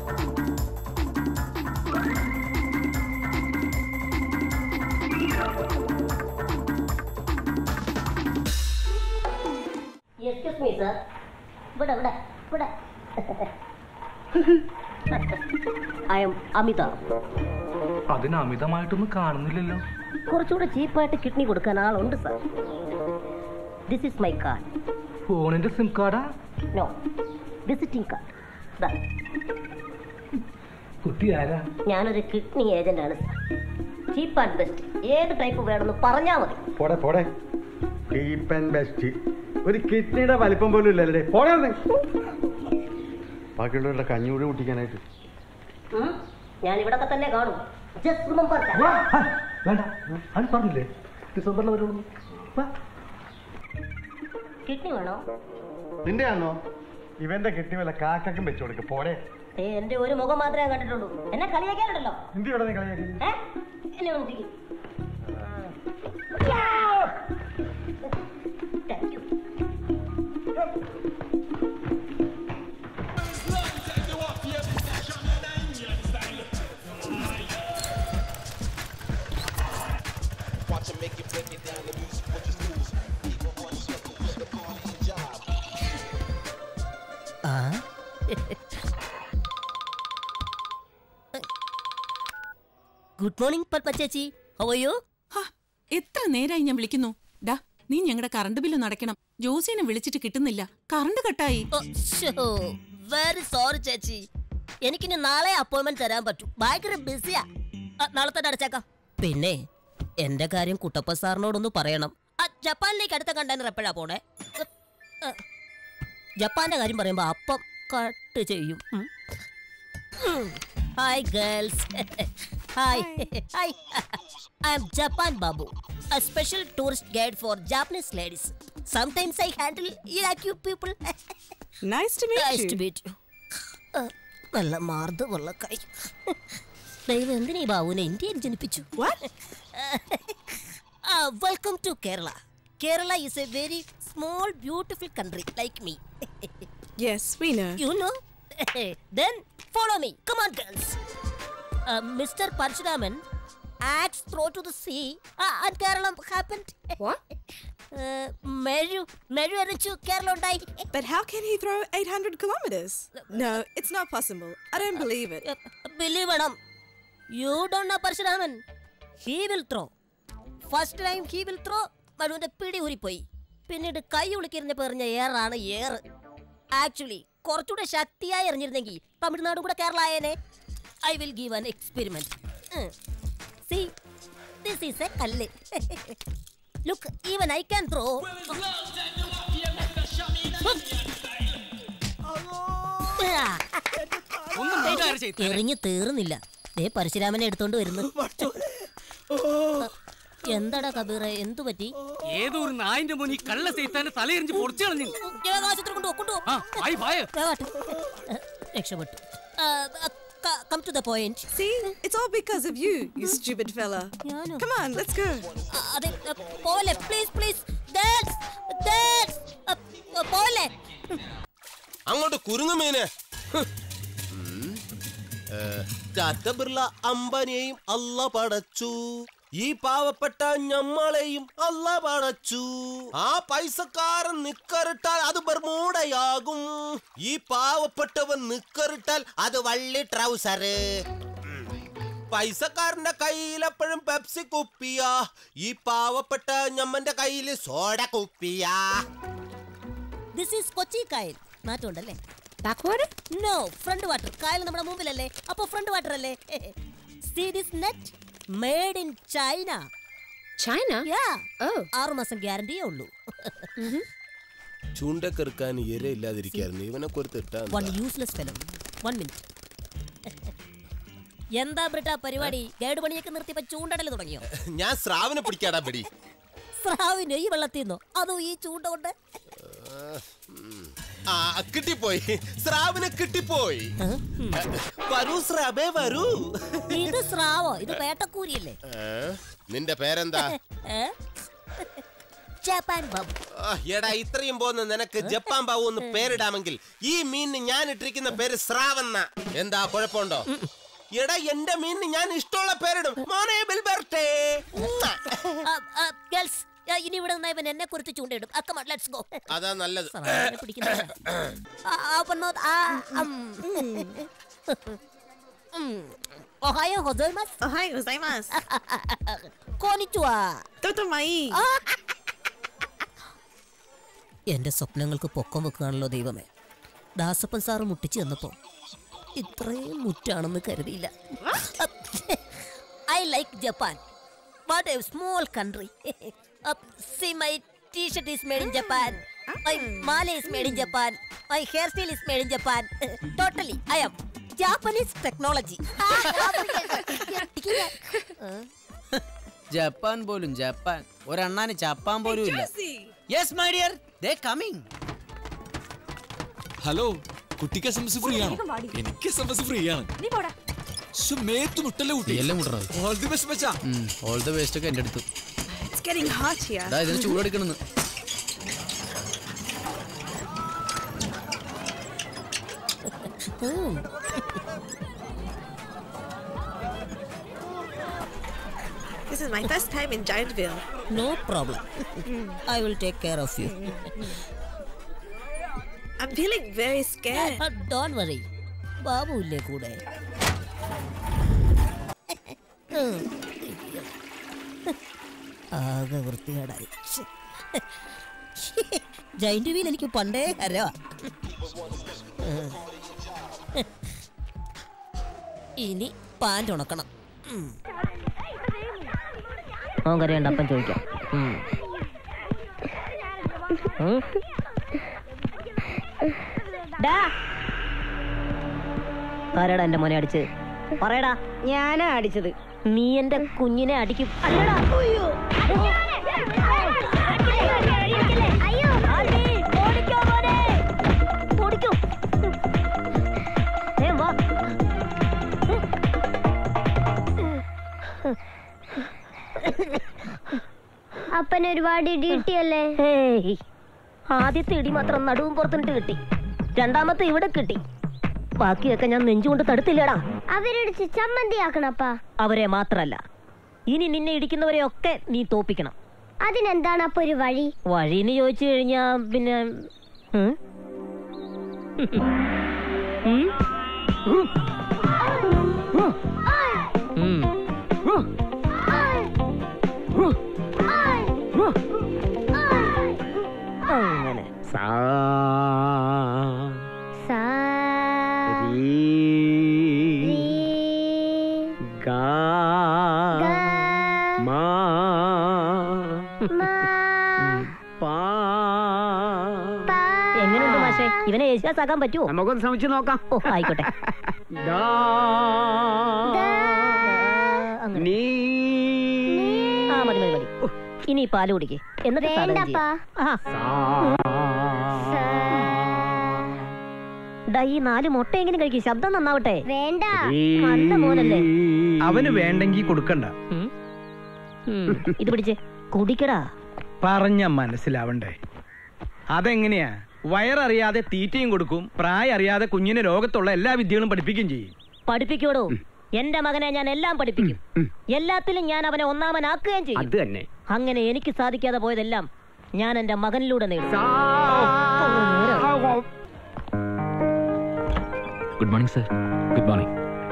Excuse me sir ഇവിടെ ഇവിടെ ഇവിടെ ഐ എം അമിത അതിന് അമിതമായിട്ടൊന്നും കാണുന്നില്ലല്ലോ കുറച്ചുകൂടെ ചീപ്പായിട്ട് കിഡ്നി കൊടുക്കാൻ ആളുണ്ട് sir this is my card ഫോണിന്റെ സിം കാർഡാ നോ വിസിറ്റിംഗ് കാർഡ് കുട്ടി ആരാ ഞാനൊരു കിഡ്നി ഏജന്റ് ആണ് സർ ചീപ്പ് ആൻഡ് ബെസ്റ്റ് ഏത് ടൈപ്പ് വേണമെന്ന് പറഞ്ഞാൽ മതി പോടെ പോടെ ചീപ്പ് ആൻഡ് ബെസ്റ്റ് ഒരു കിഡ്നിയുടെ വലിപ്പം പോലും ഇല്ലല്ലേ പോടെ അവിടുന്ന്. ബാക്കിയുള്ളവരുടെ കഞ്ഞൂടി കുട്ടിക്കാനായിട്ട് ഉം? ഞാൻ ഇവിടൊക്കെ തന്നെ കാണും ജസ്റ്റ് റിമെമ്പർ വാ, ഹാ, വേണ്ട അത് പറഞ്ഞില്ലേ ഡിസംബറിൽ വരുള്ളൂ വാ. കിഡ്നി വേണോ നിന്റെ ആണോ ഇവന്റെ കിഡ്നി വല്ല കാക്കും വെച്ചു കൊടുക്ക് പോടെ ഏ എന്റെ ഒരു മുഖം മാത്രമേ കണ്ടിട്ടുള്ളൂ എന്നെ കളിയാക്കാനുണ്ടല്ലോ എന്തിയോടെ നീ കളിയാക്കി ഏ? എന്നെ ഒന്ന് നോക്കിക്കേ. Thank you. Watch him make you break it down. The music with his moves. People on the circle. The party's a job. Good morning Padma ചേച്ചി ഹവയോ ഹാ, എത്ര നേരായി ഞാൻ വിളിക്കുന്നു ഡാ നീ ഞങ്ങളുടെ കറണ്ട് ബില്ല് നടക്കണം ജോസിനെ വിളിച്ചിട്ട് കിട്ടുന്നില്ല കറണ്ട് കട്ടായി വെരി സോറി ചേച്ചി എനിക്കിനി നാളെ അപ്പോയിന്റ്മെന്റ് തരാൻ പറ്റും ഭയങ്കര ബിസിയാ നാളെ തന്നെ അടച്ചേക്കാം പിന്നെ എന്റെ കാര്യം കുട്ടപ്പ സാറിനോടൊന്ന് പറയണം ആ, ജപ്പാനിലേക്ക് അടുത്ത കണ്ടെയ്നർ എപ്പോഴാ പോണേ ഉം, ഉം. ജപ്പാന്റെ കാര്യം പറയുമ്പോ അപ്പം കട്ട് ചെയ്യും hi girls hi hi I am Japan Babu a special tourist guide for Japanese ladies. Sometimes I handle Iraqi people. Nice to nice meet to meet you. Uh, നല്ല മാർദ്ദമുള്ള കൈ ദൈവം എന്തിനാ ഈ ബാബുവിനെ ഇന്ത്യയിൽ ജനിപ്പിച്ചു welcome to Kerala Kerala is a very small beautiful country like me yes we know You know? then follow me. Come on, girls. Uh, Mr. Parshuraman axe throw to the sea uh, and Kerala happened. What? Uh, Meru, Meru Arichu Kerala ഉണ്ടായി. But how can he throw 800 kilometers? No, it's not possible. I don't believe it. Uh, Believe വേണം. You don't know Parshuraman. He will throw. First time he will throw, മനുവിന്റെ പിടി ഊരിപ്പോയി പിന്നീട് കൈ ഉളിക്കിരുന്നപ്പോ എറിഞ്ഞ ഏറാണ് ഏറ് actually കുറച്ചുകൂടെ ശക്തിയായി എറിഞ്ഞിരുന്നെങ്കിൽ തമിഴ്നാടും കൂടെ കേരള ആയേനെ I will give an experiment see this is a കല്ല് look even I can throw എറിഞ്ഞ് തീർന്നില്ല ദേ പരശുരാമനെ എടുത്തോണ്ട് വരുന്നു എന്താടാ കബീറെ എന്തു പറ്റി ഏതോ ഒരു നായിന്റെ മുന്നിൽ കള്ള സൈത്താന്റെ തലയെറിഞ്ഞ് പൊടിച്ചു കളഞ്ഞു വേഗം ആശുപത്രി കൊണ്ടുപോ കൊണ്ടുപോ ആ ആയി പായ വേഗാട്ട്. രക്ഷപ്പെട്ടു come to the point See, it's all because of you, you stupid fella. ഞാനോ Come on, let's go. അതെ പോലെ പ്ലീസ് പ്ലീസ് പോലെ അങ്ങോട്ട് കുരുങ്ങു മീനെ ടാറ്റ ബിർള അംബാനിയെയും അല്ല പടച്ചു ഈ പാവപ്പെട്ട ഞമ്മളെയും അല്ല പടച്ചു ആ പൈസക്കാരൻ നിക്കറിട്ടാൽ അത് ബർമൂടയാകും ഈ പാവപ്പെട്ടവൻ നിക്കറിട്ടാൽ അത് വള്ളി ട്രൗസറ് പൈസക്കാരന്റെ കയ്യിൽ എപ്പോഴും പെപ്സി കുപ്പിയാ ഈ പാവപ്പെട്ട ഞമ്മന്റെ കയ്യിൽ സോഡ കുപ്പിയാ ദിസ് ഈസ് കൊച്ചി കായൽ മാറ്റമുണ്ടല്ലേ ബാക്ക്വേർഡ് നോ ഫ്രണ്ട് വാട്ടർ കായൽ നമ്മുടെ മുമ്പിലല്ലേ അപ്പൊ ഫ്രണ്ട് വാട്ടർ അല്ലേ see this net made in China China? Yeah Oh. ആറു മാസം ഗ്യാരണ്ടിയേ ഉള്ളൂ ചൂണ്ടക്കെറുക്കാൻ ഇരയില്ലാതിരിക്കായിരുന്നു ഇവനെ കുറിത്തിട്ടാ one useless fellow one minute എന്താ ബ്രിട്ട പരിപാടി ഗൈഡ് പണിയൊക്കെ നിർത്തിയപ്പോ ചൂണ്ടടൽ തുടങ്ങിയോ ഞാൻ സ്രാവിനെ പിടിക്കാടാ പിടി സ്രാവിന് ഈ വെള്ളത്തിൽ നിന്നോ അതോ ഈ ചൂണ്ട കൊണ്ട് ആ കിട്ടിപ്പോയി സ്രാവിനെ കിട്ടിപ്പോയി വരൂ സ്രാബേ വരൂ ഇത് സ്രാവോ ഇത് പേട്ടക്കൂരിയല്ലേ ഏ? നിന്റെ പേരെന്താ ഏ? ജപ്പാൻ ബാബു ആ, എടാ ഇത്രയും പോന്ന് നിനക്ക് ജപ്പാൻ ബാബു എന്ന് പേരിടാമെങ്കിൽ ഈ മീനിന് ഞാൻ ഇട്ടിരിക്കുന്ന പേര് സ്രാവെന്ന എന്താ കുഴപ്പമുണ്ടോ എടാ എന്റെ മീനിന് ഞാൻ ഇഷ്ടമുള്ള പേരിടും മോനെ ബിൽബർട്ടേ ഗേൾസ് ഇനി ഇവിടെ നിന്നാ ഇവൻ എന്നെ കുറിച്ച് ചൂണ്ടയിടും അക്കമ ലെറ്റ്സ് ഗോ അതാ നല്ലത് ഒഹായോ ഹൊസോയ്മസ് Ohio gozaimasu. കോനിച്ചുവാ Totomai. എന്റെ സ്വപ്നങ്ങൾക്ക് പൊക്കം വെക്കുകയാണല്ലോ ദൈവമേ ദാസപ്പൻ സാറ് മുട്ടിച്ചു തന്നപ്പോ ഇത്രയും മുറ്റാണെന്ന് കരുതിയില്ല I like Japan what a small country see my T shirt is made in Japan my മാല is made in Japan my hairstyle is made in Japan totally I am Japanese technology Japan പോലും Japan ഒരെണ്ണാന് ചപ്പാൻ പോലും ഇല്ല yes my dear ദേ coming hello കുട്ടിക്ക് S M S free ആണോ എനിക്ക് എസ് എം എസ് ഫ്രീ ആണ് ശ്ശോ, മേത്ത് മുട്ടല്ലേ കുട്ടി എല്ലാം മുട്ടണോ ഓൾ ദി ബെസ്റ്റ് മച്ചാ ഓൾ ദ വേസ്റ്റ് ഒക്കെ എന്റെ അടുത്ത് It's getting hot here. ദാ ഇതിന് ചൂടെടുക്കണെന്ന് This is my first time in Giantville. No problem I will take care of you I'm feeling very scared. Don't worry Babu ഇല്ലേ കൂടെ ആകെ വൃത്തികേടായി ജൈന്റ് വീൽ എനിക്ക് പണ്ടേ ഹരവാ ഇനി പാൻറ് ഉണക്കണം അവൻ കരയണ്ട അപ്പം ചോദിക്കാം ഉം. ഉം. ഡാ. ആരാടാ എന്റെ മോനെ അടിച്ചത് പറയടാ ഞാനാ അടിച്ചത് നീ എന്റെ കുഞ്ഞിനെ അടിക്കും അല്ലടാ അയ്യോ ആൽബി, ഓടിക്കോ മോനെ. ഓടിക്കോ. വേഗം വാ. അപ്പൻ ഒരുപാട് ഇടി കിട്ടിയല്ലേ ഹേയ്. ആദ്യത്തെ ഇടി മാത്രം നടുവും പുറത്തിട്ട് കിട്ടി രണ്ടാമത്തെ ഇവിടെ കിട്ടി ബാക്കിയൊക്കെ ഞാൻ നെഞ്ചുകൊണ്ട് തടുത്തില്ലടാ അവരിടിച്ച് ചമ്മന്തിയാക്കണപ്പാ അവരെ മാത്രല്ല ഇനി നിന്നെ ഇടിക്കുന്നവരെ ഒക്കെ നീ തോപ്പിക്കണം അതിനെന്താണ് അപ്പൊ ഒരു വഴി വഴിന്ന് ചോദിച്ചു കഴിഞ്ഞാ പിന്നെ ഉം? ഉം? ഉം. അങ്ങനെ സാ സാ രീ രീ ഗാ ഗ മാ മ പാ പ എങ്ങനെയുണ്ട് മാഷേ ഇവനെ യേശുദാസ് ആക്കാൻ പറ്റുമോ നമുക്കൊന്ന് ശ്രമിച്ചു നോക്കാം ഓ ആയിക്കോട്ടെ ദാ ദ അങ്ങനെ നീ ആ മതി മതി മതി ഉഹ്, ഇനി ഈ പാല് കുടിക്കേ എന്നിട്ട് സാധനം വേണ്ടപ്പാ ചെയ്യാം. ആ സാ ഡാ ഈ നാല് മുട്ടയെങ്കിലും കഴിക്കും ശബ്ദം നന്നാവട്ടെ വേണ്ട നല്ല മോനല്ലേ അവന് വേണ്ടെങ്കിൽ കൊടുക്കണ്ട ഉം. ഉം, ഇത് പിടിച്ചേ കുടിക്കടാ പറഞ്ഞ മനസ്സിലാവണ്ടേ അതെങ്ങനെയാ വയററിയാതെ തീറ്റയും കൊടുക്കും പ്രായം അറിയാതെ കുഞ്ഞിന് ലോകത്തുള്ള എല്ലാ വിദ്യകളും പഠിപ്പിക്കുകയും ചെയ്യും പഠിപ്പിക്കോടോ എന്റെ മകനെ ഞാൻ എല്ലാം പഠിപ്പിക്കും എല്ലാത്തിലും ഞാൻ അവനെ ഒന്നാമനാക്കുകയും ചെയ്യും അത് തന്നെ അങ്ങനെ എനിക്ക് സാധിക്കാതെ പോയതെല്ലാം ഞാൻ എന്റെ മകനിലൂടെ നേടും good morning sir good morning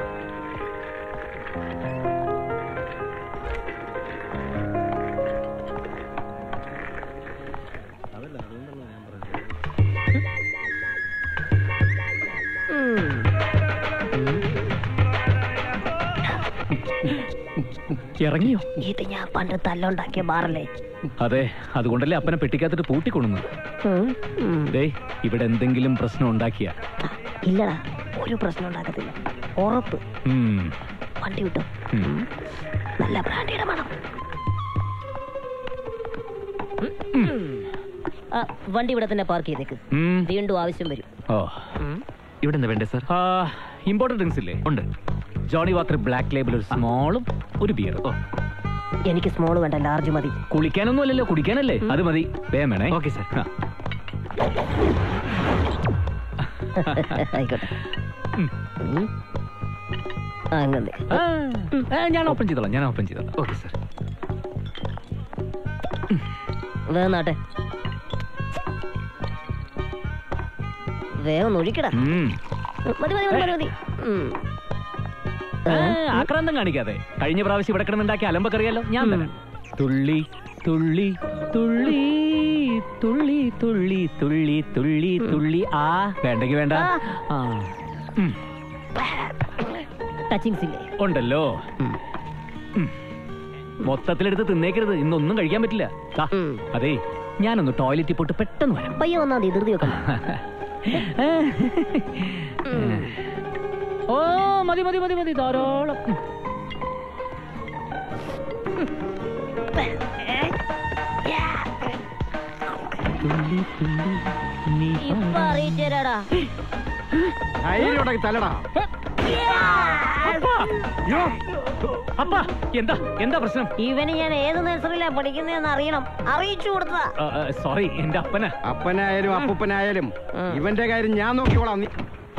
ഇറങ്ങിയോ ഇത് ഞാൻ പണ്ട് തല്ലുണ്ടാക്കിയ ബാറല്ലേ അതെ അതുകൊണ്ടല്ലേ അപ്പനെ പെട്ടിക്കകത്തിട്ട് പൂട്ടിക്കൊണ്ടുന്നു ഉം, ഉം. ദേ ഇവിടെ എന്തെങ്കിലും പ്രശ്നം ഉണ്ടാക്കിയ ഇല്ലടാ ഒരു പ്രശ്നം ഉണ്ടാക്കത്തില്ല ഉറപ്പ് വണ്ടി വിട്ടോ നല്ല ബ്രാൻഡിയുടെ മണം ആ, വണ്ടി ഇവിടെ തന്നെ പാർക്ക് ചെയ്തേക്ക് വീണ്ടും ആവശ്യം വരും ഓ ഇവിടെ എന്താ വേണ്ടേ സർ ഇമ്പോർട്ടന്റ് ഡ്രിങ്ക്സ് ഇല്ലേ ഉണ്ട് ജോണി വാക്കർ ബ്ലാക്ക് ലേബിൾ ഒരു സ്മോളും ഒരു ബിയർ ഓ എനിക്ക് സ്മോൾ വേണ്ട ലാർജ് മതി കുളിക്കാനൊന്നും അല്ലല്ലോ കുടിക്കാനല്ലേ അത് മതി വേഗം വേണേ ഓക്കെ സാർ ആയിക്കോട്ടെ ഉം. അങ്ങനെ ഞാൻ ഓപ്പൺ ചെയ്തോളാം ഞാൻ ഓപ്പൺ ചെയ്തോളാം ഓക്കെ സാർ വേഗം നാട്ടെ വേഗം ഒന്ന് ഒഴിക്കടാ മതി മതി മതി മതി മതി ഉം. ആക്രാന്തം കാണിക്കാതെ കഴിഞ്ഞ പ്രാവശ്യം ഇവിടെ കിടന്നുണ്ടാക്കിയ അലമ്പക്കറിയാലോ ഞാൻ തരാം തുള്ളി തുള്ളി തുള്ളി തുള്ളി തുള്ളി തുള്ളി തുള്ളി തുള്ളി ആ വേണ്ടെങ്കി വേണ്ട ആ ഉം. ടച്ചിങ്സ് ഇല്ലേ ഉണ്ടല്ലോ ഉം. മൊത്തത്തിലെടുത്ത് തിന്നേക്കരുത് ഇന്നൊന്നും കഴിക്കാൻ പറ്റില്ല ദാ, അതേ ഞാനൊന്ന് ടോയ്ലറ്റിൽ പോയിട്ട് പെട്ടെന്ന് വരാം പയ്യെ വന്നാ മതി ധൃതി വെക്കണം ഓ മതി മതി മതി മതി ധാരാളം ഉം. തുള്ളി തുള്ളി നീ ഇപ്പൊ അറിയിച്ചേരാടാ ധൈര്യം തലടാ അപ്പ എന്താ എന്താ പ്രശ്നം ഇവന് ഞാൻ ഏത് നഴ്സറിയിലാ പഠിക്കുന്നതെന്ന് അറിയണം അറിയിച്ചു കൊടുത്തതാ സോറി എന്റെ അപ്പന അപ്പനായാലും അപ്പൂപ്പനായാലും ഇവന്റെ കാര്യം ഞാൻ നോക്കിക്കോളാം നീ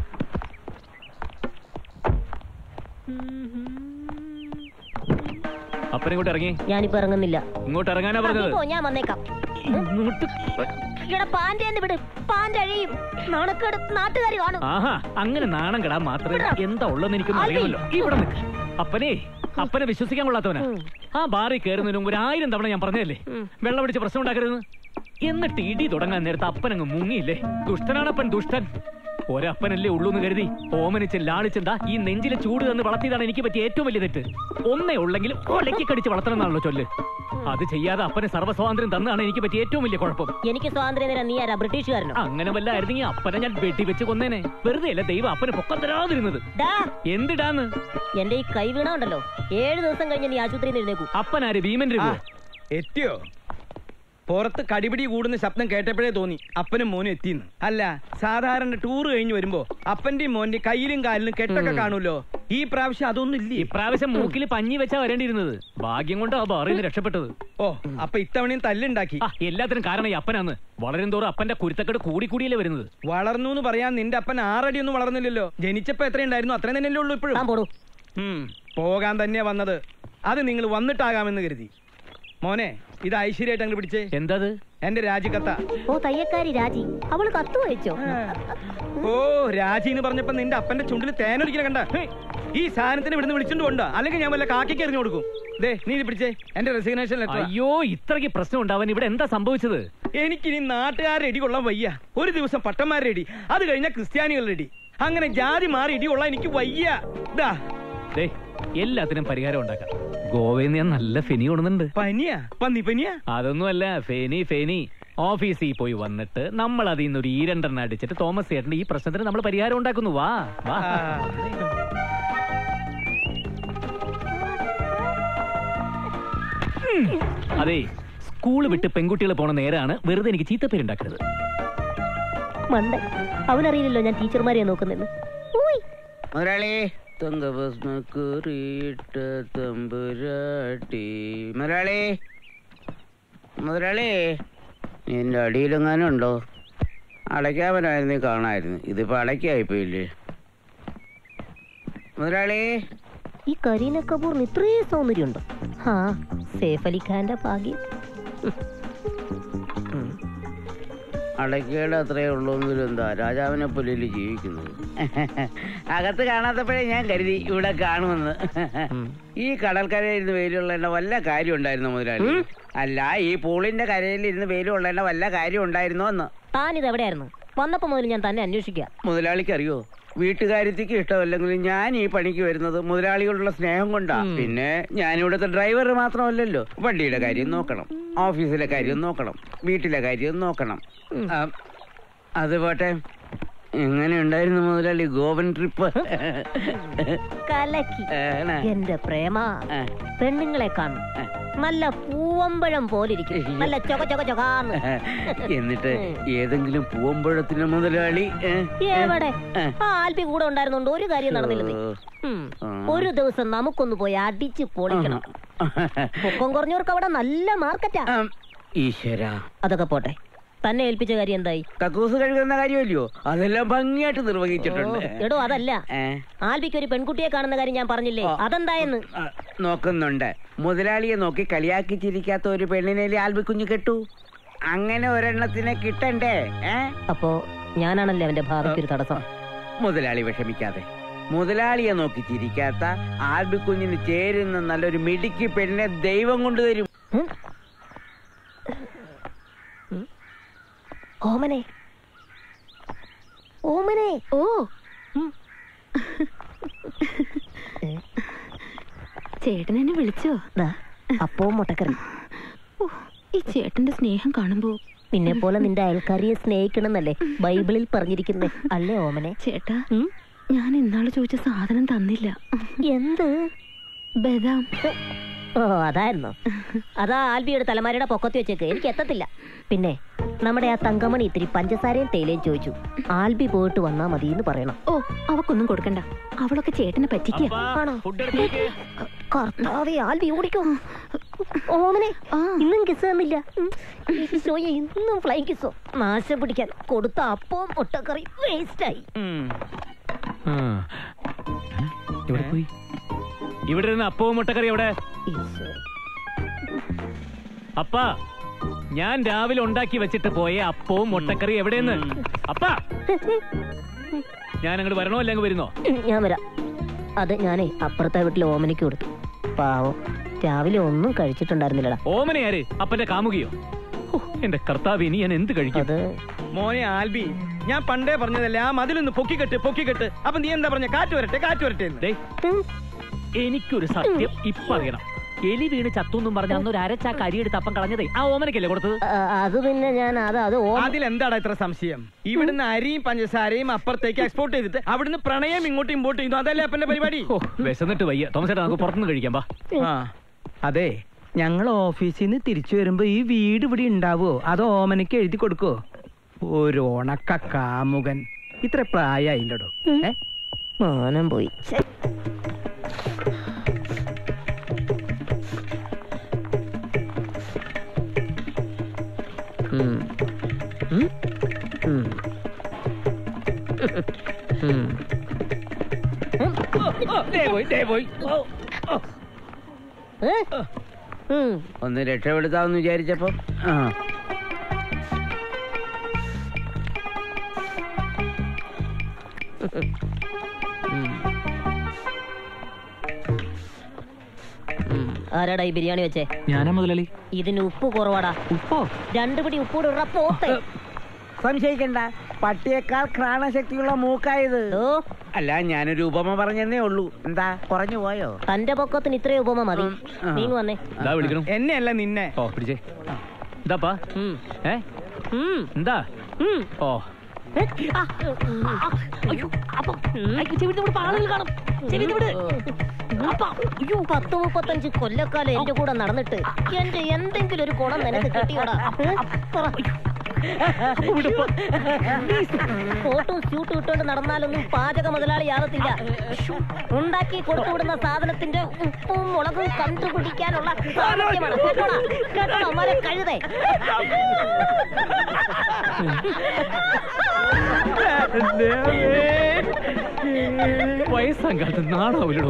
അപ്പൻ ഇങ്ങോട്ട് ഇറങ്ങി ഞാനിപ്പോ ഇറങ്ങുന്നില്ല ഇങ്ങോട്ട് ഇറങ്ങാനാ ആ, നീ പറഞ്ഞത് പോ, ഞാൻ വന്നേക്കാം ഇങ്ങോട്ട് ഇവിടെ പാന്റെ എന്ന് വിട് പാന്റെ അഴിയും നാണക്കേട് നാട്ടുകാർ കാണും ആഹാ അങ്ങനെ നാണം കെടാൻ മാത്രമേ എന്താ ഉള്ളതെന്ന് എനിക്കൊന്നും ആൽബി. അറിയാമല്ലോ ഇവിടെ നിൽക്ക് അപ്പനെ അപ്പനെ വിശ്വസിക്കാൻ കൊള്ളാത്തവനാ ആ ബാറിൽ കയറുന്നതിന് മുമ്പ് ഒരു ആയിരം തവണ ഞാൻ പറഞ്ഞതല്ലേ വെള്ളം പിടിച്ച് പ്രശ്നം ഉണ്ടാക്കരുത് എന്നിട്ട് ഇടി തുടങ്ങാൻ നേരത്തെ അപ്പനങ്ങ് മുങ്ങിയില്ലേ ദുഷ്ടനാണപ്പൻ ദുഷ്ടൻ ഒരപ്പനല്ലേ ഉള്ളൂ എന്ന് കരുതി ഓമനിച്ച് ലാളിച്ചെന്താ ഈ നെഞ്ചിലെ ചൂട് തന്ന് വളർത്തിയതാണ് എനിക്ക് പറ്റിയ ഏറ്റവും വലിയ തെറ്റ് ഒന്നേ ഉള്ളെങ്കിലും ഒലക്കി കടിച്ച് വളർത്തണം എന്നാണല്ലോ ചൊല്ല് അത് ചെയ്യാതെ അപ്പന് സർവ്വസ്വാതന്ത്ര്യം തന്നാണ് എനിക്ക് പറ്റിയ ഏറ്റവും വലിയ കുഴപ്പം എനിക്ക് സ്വാതന്ത്ര്യം തരാൻ നീ ആരാ ബ്രിട്ടീഷുകാരനോ അങ്ങനെ വല്ല ആയിരുന്നെങ്കിൽ അപ്പനെ ഞാൻ വെട്ടിവെച്ച് കൊന്നേനെ വെറുതെ അല്ല ദൈവം അപ്പനെ പൊക്കം തരാതിരുന്നത് ഡാ എന്തിടാന്ന് എന്റെ ഈ കൈ വീണ ഉണ്ടല്ലോ ഏഴ് ദിവസം കഴിഞ്ഞ് നീ ആശുപത്രിയിൽ നിന്ന് എഴുന്നേക്കൂ അപ്പനാര് ഭീമൻ രഘു എത്തിയോ പുറത്ത് കടിപിടി കൂടുന്ന ശബ്ദം കേട്ടപ്പോഴേ തോന്നി അപ്പനും മോനും എത്തിന്ന് അല്ല സാധാരണ ടൂർ കഴിഞ്ഞ് വരുമ്പോ അപ്പന്റെയും മോന്റെയും കയ്യിലും കാലിലും കെട്ടൊക്കെ കാണുമല്ലോ ഈ പ്രാവശ്യം അതൊന്നും ഇല്ലേ ഇപ്രാവശ്യം മൂക്കിൽ പഞ്ഞി വെച്ചാ വരേണ്ടിയിരുന്നത് ഭാഗ്യം കൊണ്ട് ആ ബാറിൽ നിന്ന് രക്ഷപ്പെട്ടത് ഓ അപ്പൊ ഇത്തവണയും തല്ലുണ്ടാക്കി ആ എല്ലാത്തിനും കാരണം ഈ അപ്പനാന്ന് വളരും തോറും അപ്പന്റെ കുരുത്തക്കെട് കൂടി കൂടിയല്ലേ വരുന്നത് വളർന്നു എന്ന് പറയാൻ നിന്റെ അപ്പൻ ആറടി ഒന്നും വളർന്നില്ലല്ലോ ജനിച്ചപ്പോ എത്രയുണ്ടായിരുന്നു അത്രയും തന്നെയല്ലേ ഉള്ളൂ ഇപ്പോഴും ഉം, പോകാൻ തന്നെയാ വന്നത് അത് നിങ്ങൾ വന്നിട്ടാകാമെന്ന് കരുതി മോനെ ഇത് ഐശ്വര്യമായിട്ട് അങ്ങ് പിടിച്ചേ എന്തത് എന്റെ രാജിക്കത്ത ഓ തയ്യക്കാരി രാജി അവള് കത്ത് വായിച്ചോ ഓ രാജി എന്ന് പറഞ്ഞപ്പോ നിന്റെ അപ്പന്റെ ചുണ്ടിൽ തേനൊലിക്കണ കണ്ട ഈ സാധനത്തിന് ഇവിടുന്ന് വിളിച്ചോണ്ട് കൊണ്ട അല്ലെങ്കിൽ ഞാൻ വല്ല കാക്കിക്ക് എറിഞ്ഞു കൊടുക്കും ദേ നീ ഇത് പിടിച്ചേ എന്റെ റെസിഗ്നേഷൻ ലെറ്റർ അയ്യോ ഇത്രയ്ക്ക് പ്രശ്നം ഉണ്ടാവാൻ ഇവിടെ എന്താ സംഭവിച്ചത് എനിക്കിനി നാട്ടുകാരെ ഇടി കൊള്ളാൻ വയ്യ ഒരു ദിവസം പട്ടന്മാരുടെ ഇടി അത് കഴിഞ്ഞാൽ ക്രിസ്ത്യാനികളുടെ ഇടി അങ്ങനെ ജാതി മാറി ഇടി കൊള്ളാൻ എനിക്ക് വയ്യ ദാ ദേ എല്ലാത്തിനും പരിഹാരം ഉണ്ടാക്കാം ഗോവയിൽ നിന്ന് ഞാൻ നല്ല ഫെനി കൊണ്ടുന്നുണ്ട് പനിയാ പന്നി പനിയാ അതൊന്നുമല്ല ഫെനി ഫെനി ഓഫീസിൽ പോയി വന്നിട്ട് നമ്മൾ അതിൽ നിന്ന് ഒരു ഈരണ്ടെണ്ണം അടിച്ചിട്ട് തോമസ് ചേട്ടന്റെ ഈ പ്രശ്നത്തിന് നമ്മൾ പരിഹാരം ഉണ്ടാക്കുന്നു വാ വാ ഉം. അതെ സ്കൂള് വിട്ട് പെൺകുട്ടികൾ പോണ നേരാണ് വെറുതെ എനിക്ക് ചീത്തപ്പേരുണ്ടാക്കരുത് മണ്ട അവനറിയില്ലല്ലോ ഞാൻ ടീച്ചർമാരെയാ നോക്കുന്നെന്ന് ഊയ്. മുതലാളി തങ്കഭസ്മക്കുറിയിട്ട തമ്പുരാട്ടി മുതലാളി മുതലാളി നിന്റെ അടിയിലെങ്ങാനും ഉണ്ടോ അടയ്ക്കാമനായിരുന്നു കാണായിരുന്നു ഇതിപ്പോ അടയ്ക്കായിപ്പോയില്ലേ മുതലാളി ഈ കരീന കപൂറിന് ഇത്രയും സൗന്ദര്യമുണ്ടോ ഹാ സേഫ് അലി ഖാന്റെ ഭാഗ്യം അടയ്ക്കയുടെ അത്രേ ഉള്ളൂങ്കിലും എന്താ രാജാവിനെ പോലെയല്ലേ ജീവിക്കുന്നത് അകത്ത് കാണാത്തപ്പോഴേ ഞാൻ കരുതി ഇവിടെ കാണുമെന്ന് ഈ കടൽക്കരയിൽ ഇരുന്ന് വെയിലുള്ളതിന്റെ വല്ല കാര്യം ഉണ്ടായിരുന്നു മുതലാളി അല്ല ഈ പൂളിന്റെ കരയിൽ ഇരുന്ന് വെയിലുള്ളതിന്റെ വല്ല കാര്യം ഉണ്ടായിരുന്നോ എന്ന് താനിത് എവിടെയായിരുന്നു വന്നപ്പോ മുതൽ ഞാൻ തന്നെ അന്വേഷിക്കുക മുതലാളിക്ക് അറിയോ വീട്ടുകാര്യത്തിക്ക് ഇഷ്ടമല്ലെങ്കിലും ഞാൻ ഈ പണിക്ക് വരുന്നത് മുതലാളികളുടെ സ്നേഹം കൊണ്ടാ പിന്നെ ഞാൻ ഇവിടുത്തെ ഡ്രൈവർ മാത്രമല്ലല്ലോ വണ്ടിയുടെ കാര്യം നോക്കണം ഓഫീസിലെ കാര്യം നോക്കണം വീട്ടിലെ കാര്യം നോക്കണം ആ, അത് പോട്ടെ എങ്ങനെ ഉണ്ടായിരുന്നു മുതലാളി ഗോവൻ ട്രിപ്പ് കലക്കി ആണ്. എന്റെ പ്രേമ പെണ്ണുങ്ങളെ കാണും നല്ല പൂവമ്പഴം പോലിരിക്കും നല്ല ചൊക ചൊക ചൊകാന്ന് എന്നിട്ട് ഏതെങ്കിലും പൂവമ്പഴത്തിന് മുതലാളി ഏ? എവിടെ ആ ആൽബി കൂടെ ഉണ്ടായിരുന്നോണ്ട് ഒരു കാര്യം നടന്നില്ലെന്നേ ഉം. ഒരു ദിവസം നമുക്കൊന്ന് പോയി അടിച്ച് പൊളിക്കണം പൊക്കം കുറഞ്ഞവർക്ക് അവിടെ നല്ല മാർക്കറ്റാ ഈശ്വര അതൊക്കെ പോട്ടെ തന്നെ ഏൽപ്പിച്ച കാര്യം എന്തായി കക്കൂസ് കഴുകുന്ന കാര്യമല്ലയോ അതെല്ലാം ഭംഗിയായിട്ട് നിർവഹിച്ചിട്ടുണ്ട് ഓ, എടോ അതല്ല ഏ? ആൽബിക്ക് ഒരു പെൺകുട്ടിയെ കാണുന്ന കാര്യം ഞാൻ പറഞ്ഞില്ലേ അതെന്തായെന്ന് ആ, നോക്കുന്നുണ്ട് മുതലാളിയെ നോക്കി കളിയാക്കി ചിരിക്കാത്ത ഒരു പെണ്ണിനെ ആൽബിക്കുഞ്ഞ് കെട്ടു അങ്ങനെ ഒരെണ്ണത്തിനെ കിട്ടണ്ടേ ഏ അപ്പോ ഞാനാണല്ലേ അവന്റെ ഭാവിക്ക് ഒരു തടസ്സം മുതലാളി വിഷമിക്കാതെ മുതലാളിയെ നോക്കി ചിരിക്കാത്ത ആൽബിക്കുഞ്ഞിന് ചേരുന്ന നല്ലൊരു മിടുക്കി പെണ്ണിനെ ദൈവം കൊണ്ടുതരും ഓമനെ ഓമനെ ഓ ചേട്ടൻ എന്നെ വിളിച്ചോ അപ്പവും മുട്ടക്കറി ഓ, ഈ ചേട്ടന്റെ സ്നേഹം കാണുമ്പോ നിന്നെ പോലെ നിന്റെ അയൽക്കാരിയെ സ്നേഹിക്കണമെന്നല്ലേ ബൈബിളിൽ പറഞ്ഞിരിക്കുന്നേ അല്ലേ ഓമനെ ചേട്ടാ ഞാൻ ഇന്നാള് ചോദിച്ച സാധനം തന്നില്ല എന്ത് ബദാം ഓ അതായിരുന്നോ അതാ ആൽബിയുടെ തലമാരിയുടെ പൊക്കത്തി വെച്ചേക്ക് എനിക്ക് എത്തത്തില്ല പിന്നെ നമ്മുടെ ആ തങ്കമണി ഇത്തിരി പഞ്ചസാരയും തേയിലയും ചോദിച്ചു ആൽബി പോയിട്ട് വന്നാ മതി എന്ന് പറയണം ഓ അവക്കൊന്നും കൊടുക്കണ്ട അവളൊക്കെ ചേട്ടനെ പറ്റിക്കുക ആണോ കർത്താവേ ആൽബി ഓടിക്കോ ഓമനെ ഇന്നും കിസ് തന്നില്ല ഉം. ഈ കിസ്സോയെ ഇന്നും ഫ്ലൈ കിസ്സോ നാശം പിടിക്കാൻ കൊടുത്ത അപ്പവും മുട്ടക്കറി വേസ്റ്റായി ആ. എവിടെ പോയി ഇവിടെ ഇരുന്ന് അപ്പവും മുട്ടക്കറി എവിടെ അപ്പ ഞാൻ രാവിലെ ഉണ്ടാക്കി വെച്ചിട്ട് പോയ അപ്പവും മുട്ടക്കറി എവിടെയെന്ന് അപ്പ ഞാൻ അങ്ങോട്ട് വരണോ അല്ല അങ്ങ് വരുന്നോ ഞാൻ വരാം അത് ഞാനേ അപ്പുറത്തെ വീട്ടിലെ ഓമനയ്ക്ക് കൊടുത്തു പാവം രാവിലെ ഒന്നും കഴിച്ചിട്ടുണ്ടായിരുന്നില്ലടാ ഓമന ആര് അപ്പന്റെ കാമുകിയോ ഹോ, എന്റെ കർത്താവ് ഇനി ഞാൻ എന്ത് കഴിക്കും മോനെ ആൽബി ഞാൻ പണ്ടേ പറഞ്ഞതല്ലേ ആ മതിലൊന്ന് പൊക്കിക്കെട്ട് പൊക്കിക്കെട്ട് അപ്പൊ നീ എന്താ പറഞ്ഞ കാറ്റ് വരട്ടെ കാറ്റ് വരട്ടെ എന്ന്. ദേ, എനിക്കൊരു സത്യം ഇപ്പൊ അറിയണം എലി വീണ് ചത്തുന്നും പറഞ്ഞ അന്ന് ഒരു അരച്ചാക്ക് അരിയെടുത്ത് അപ്പം കളഞ്ഞതേ ആ ഓമനക്കല്ലേ കൊടുത്തത് അത് പിന്നെ ഞാൻ അത് അത് അതിലെന്താടാ ഇത്ര സംശയം ഇവിടുന്ന് അരിയും പഞ്ചസാരയും അപ്പുറത്തേക്ക് എക്സ്പോർട്ട് ചെയ്തിട്ട് അവിടുന്ന് പ്രണയം ഇങ്ങോട്ട് ഇമ്പോർട്ട് ചെയ്യുന്നു അതല്ലേ അപ്പന്റെ പരിപാടി ഓ വിശന്നിട്ട് വയ്യ തോമസ് ചേട്ടാ നമുക്ക് പുറത്തുനിന്ന് കഴിക്കാം ബാ ആ അതെ ഞങ്ങൾ ഓഫീസിൽ നിന്ന് തിരിച്ചു വരുമ്പോ ഈ വീട് ഇവിടെ ഉണ്ടാവോ അതോ ഓമനക്ക് എഴുതി കൊടുക്കോ ഒരു ഉണക്ക കാമുകൻ ഇത്ര പ്രായമായില്ലടോ ഏ മാനം പോയി ഛെ. ഉം. ഉം. ഉം. ഉം. ഏ? ഉം. ഒന്ന് രക്ഷപ്പെടുത്താമെന്ന് വിചാരിച്ചപ്പം ആ ആരാടാ ഈ ബിരിയാണി വെച്ചേ ഞാനാ മുതലാളി ഇതിന് ഉപ്പ് കുറവാടാ ഉപ്പോ രണ്ടു പിടി ഉപ്പൂടെ ഇട പോത്തെ സംശയിക്കണ്ട പട്ടിയേക്കാൾ ഘ്രാണശക്തിയുള്ള മൂക്കായത് അല്ല ഞാനൊരു ഉപമ പറഞ്ഞെന്നേ ഉള്ളൂ എന്താ കുറഞ്ഞു പോയോ തന്റെ പൊക്കത്തിന് ഇത്രയും ഉപമ മതി ആ. നീങ്ങ് വന്നേ ഇതാ വിളിക്കണം എന്നെ അല്ല നിന്നെ ഓ പിടിച്ചേ എന്താപ്പാ ഏ എന്താ ഓ അയ്യോ പത്ത് മുപ്പത്തഞ്ച് കൊല്ലക്കാലം എന്റെ കൂടെ നടന്നിട്ട് എന്റെ എന്തെങ്കിലും ഒരു ഗുണം നിനക്ക് കിട്ടിയോടാ ഏ? പറ. കോട്ടും സ്യൂട്ടും ഇട്ടോണ്ട് നടന്നാലൊന്നും പാചക മുതലാളിയാകത്തില്ല ഉണ്ടാക്കി കൊടുത്തുവിടുന്ന സാധനത്തിന്റെ ഉപ്പും മുളകും കണ്ടുപിടിക്കാനുള്ള സാമർഥ്യമാണ് കേട്ടോടാ കേട്ടോടാ മല കഴുതേ വയസ്സാം കാലത്ത് നാണാവില്ലടോ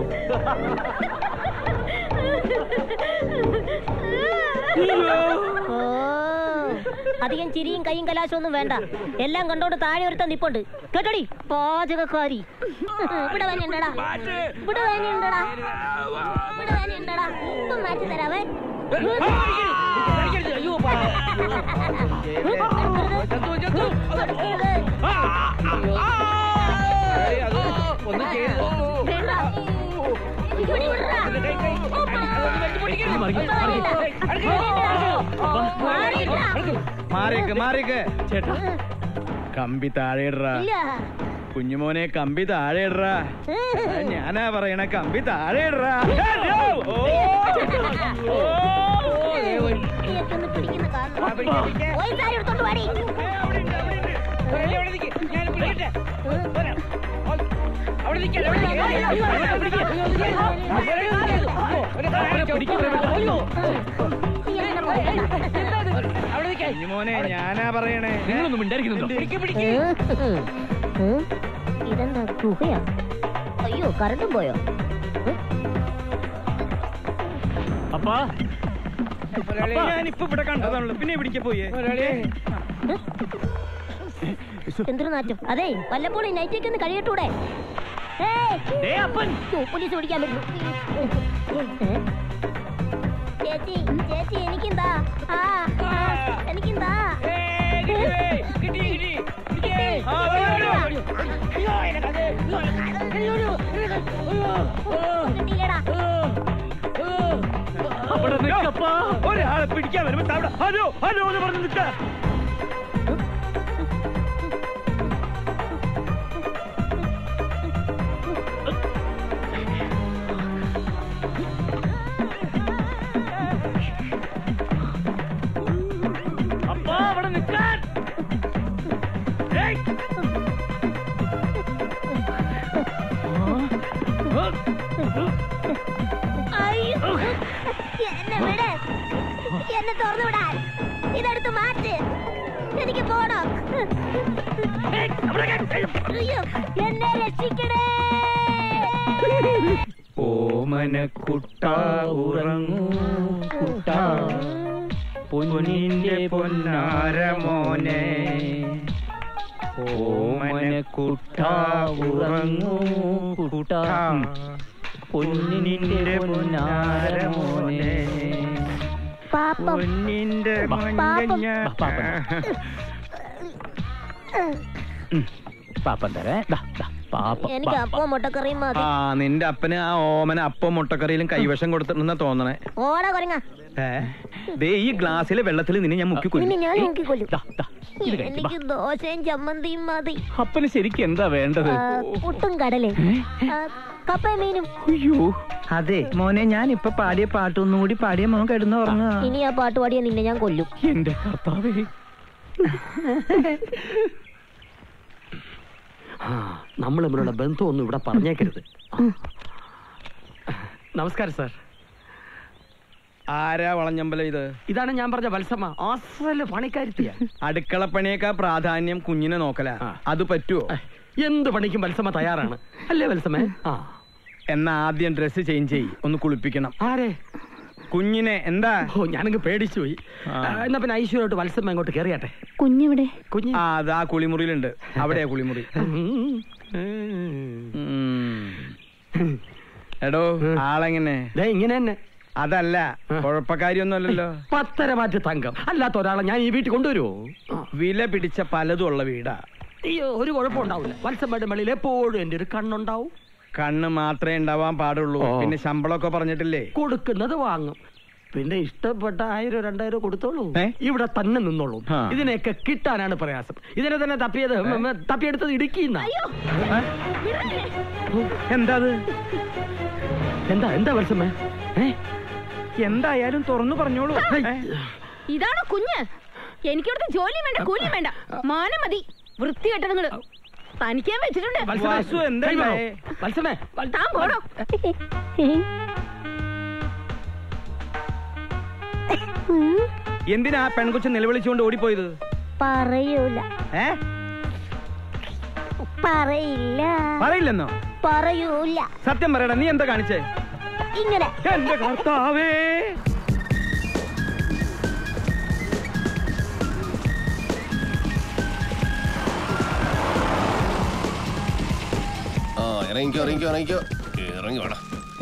ഓ, അധികം ചിരിയും കൈയും കലാശം ഒന്നും വേണ്ട എല്ലാം കണ്ടോണ്ട് താഴെ ഒരുത്തൻ നിപ്പുണ്ട് കേട്ടോടി പാചകക്കാരി ഇവിടെ വേനുണ്ടടാ ഇവിടെ വേനുണ്ടടാ ഇവിടെ വേനുണ്ടടാ ഇപ്പം മാറ്റി തരാവേ മാറിക്ക് മാറിക്ക് ചേട്ടാ കമ്പി താഴെ ഇടറാ ഇല്ല കുഞ്ഞുമോനെ കമ്പി താഴെ ഇടറാ ആ, ഞാനാ പറയണ കമ്പി താഴെ ഇടറാ ഓ, ഓ, നീയൊക്കെ പിടിക്കുന്ന കാണണം പോയി സാരി എടുത്തോണ്ട് വാടി അപ്പനെ പിടിക്ക് പ്രേമേട്ട. അയ്യോ. മോനെ ഞാനാ പറയണേ നിങ്ങളൊന്നും മിണ്ടായിരിക്കുന്നുണ്ടോ ഇതെന്താ ഗുഹയാ അയ്യോ കറണ്ടും പോയോ അപ്പാ ഞാനിപ്പോ ഇവിടെ കണ്ടതാണല്ലോ പിന്നെ പിടിക്ക പോയേ എന്തൊരു നാറ്റം അതെ വല്ലപ്പോഴും നൈറ്റേക്ക് ഒന്ന് കഴിയട്ടൂടെ ഏയ്! ഓ, പോലീസ് പിടിക്കാൻ പറ്റും ഏ? ചേച്ചി ചേച്ചി എനിക്കെന്താ ആ ആ, എനിക്കെന്താ അവിടെ നിൽക്കപ്പാ ഒരാളെ പിടിക്കാൻ വരുമ്പോ അവിടെ ഹലോ ഹലോ എന്ന് പറഞ്ഞു നിൽക്ക അപ്പാ അവിടെ നിൽക്കാൻ ഏയ്. അയ്യോ എന്നെ വിട് എന്നെ തുറന്നു വിടാൻ ഇതെടുത്ത് മാറ്റ് എനിക്ക് പോണം അയ്യോ എന്നെ രക്ഷിക്കണേ ഓമന കുട്ട ഉറങ്ങൂ കുട്ട പൊന്നിന്റെ പൊന്നാര മോനെ ഓമന കുട്ട ഉറങ്ങൂ കുട്ട പൊന്നിന്റെ പൊന്നാര മോനെ പാപ്പം പൊന്നിന്റെ പാപ്പം പാപ്പൻ തരേ ദാ, ദാ, പാപ്പം എനിക്ക് അപ്പം മുട്ടക്കറിയും മതി ആ നിന്റെ അപ്പന് ആ ഓമന അപ്പം മുട്ടക്കറിയിലും കൈവശം കൊടുത്തിട്ടുണ്ടെന്നാ തോന്നണേ ഓടാ കൊരങ്ങ ഏ ദേ ഈ ഗ്ലാസ്സിലെ വെള്ളത്തിൽ നിന്നെ ഞാൻ മുക്കി നിന്നെ ഞാൻ കൊല്ലും നോക്കിക്കൊല്ലും ഇത് കഴിക്ക്, എനിക്ക് ദോശയും ചമ്മന്തിയും മതി അപ്പന് ശരിക്കും എന്താ വേണ്ടത് ആ, പുട്ടും കടലേ കപ്പയും മീനും അയ്യോ അതെ മോനെ ഞാൻ ഇപ്പൊ പാടിയ പാട്ടൊന്നും കൂടി പാടിയ മോൻ കിടന്നു ഉറങ്ങുക ഇനി ആ പാട്ട് പാടിയ നിന്നെ ഞാൻ കൊല്ലും എന്റെ കർത്താവേ നമ്മൾ തമ്മിലുള്ള ബന്ധമൊന്നും ഇവിടെ പറഞ്ഞേക്കരുത് നമസ്കാരം സാർ ആരാ വളഞ്ഞമ്പലം ഇത് ഇതാണ് ഞാൻ പറഞ്ഞ വത്സമ്മ അസല് പണിക്കാരുത്തിയ അടുക്കള പണിയേക്കാ പ്രാധാന്യം കുഞ്ഞിനെ നോക്കല അത് പറ്റുമോ എന്ത് പണിക്കും വത്സമ്മ തയ്യാറാണ് അല്ലേ വത്സമ്മേ ആ എന്നാ ആദ്യം ഡ്രസ്സ് ചേഞ്ച് ചെയ്യ് ഒന്ന് കുളിപ്പിക്കണം ആരെ കുഞ്ഞിനെ എന്താ ഓ ഞാനങ്ങ് പേടിച്ചു പോയി ആ. ആ, എന്നാ പിന്നെ ഐശ്വര്യമായിട്ട് വത്സമ്മ അങ്ങോട്ട് കയറിയാട്ടെ കുഞ്ഞെവിടെ കുഞ്ഞ് ആ അത് ആ കുളിമുറിയിലുണ്ട് അവിടെയാ കുളിമുറി ഉം. എടോ ആളെങ്ങനെ ദേ ഇങ്ങനെ തന്നെ അതല്ല കുഴപ്പക്കാരിയൊന്നും അല്ലല്ലോ പത്തര മാറ്റ് തങ്കം അല്ലാത്ത ഒരാളെ ഞാൻ ഈ വീട്ടിൽ കൊണ്ടുവരുമോ വില പിടിച്ച പലതും ഉള്ള വീടാ അയ്യോ ഒരു കുഴപ്പം ഉണ്ടാവില്ല വത്സമ്മയുടെ വെളിയിൽ എപ്പോഴും എന്റെ ഒരു കണ്ണുണ്ടാവും കണ്ണ് മാത്രമേ ഉണ്ടാവാൻ പാടുള്ളൂ ഓ. പിന്നെ ശമ്പളമൊക്കെ പറഞ്ഞിട്ടില്ലേ കൊടുക്കുന്നത് വാങ്ങും പിന്നെ ഇഷ്ടപ്പെട്ട ആയിരം രണ്ടായിരം കൊടുത്തോളൂ ഏ? ഇവിടെ തന്നെ നിന്നോളൂ ആ. ഇതിനെയൊക്കെ കിട്ടാനാണ് പ്രയാസം ഇതിനെ തന്നെ തപ്പിയത് ഉം, ഉം, തപ്പിയെടുത്തത് ഇടുക്കിന്ന എന്താ അത് എന്താ എന്താ വത്സമ്മേ ഏ? എന്തായാലും തുറന്നു പറഞ്ഞോളൂ ഏ? ഇതാണോ കുഞ്ഞ് എനിക്കിവിടുത്തെ ജോലിയും വേണ്ട കൂലിയും വേണ്ട മാനം മതി വൃത്തികെട്ട നിങ്ങള് തനിക്കാൻ വെച്ചിട്ടുണ്ട് വത്സമേ, വാസു, എന്താ കൈ വേണോ? ഇല്ലേ? വത്സമേ, വൽ- താൻ പോടോ എന്തിനാ ആ പെൺകൊച്ച് നിലവിളിച്ചുകൊണ്ട് ഓടിപ്പോയത് പറയൂല ഏ പറയില്ല പറയില്ലെന്നോ പറയൂല സത്യം പറയടാ നീ എന്താ കാണിച്ചേ ഇങ്ങനെ എന്റെ കർത്താവേ ആ ഇറങ്ങിക്കോ ഇറങ്ങിക്കോ ഇറങ്ങിക്കോ ഇറങ്ങി വേണം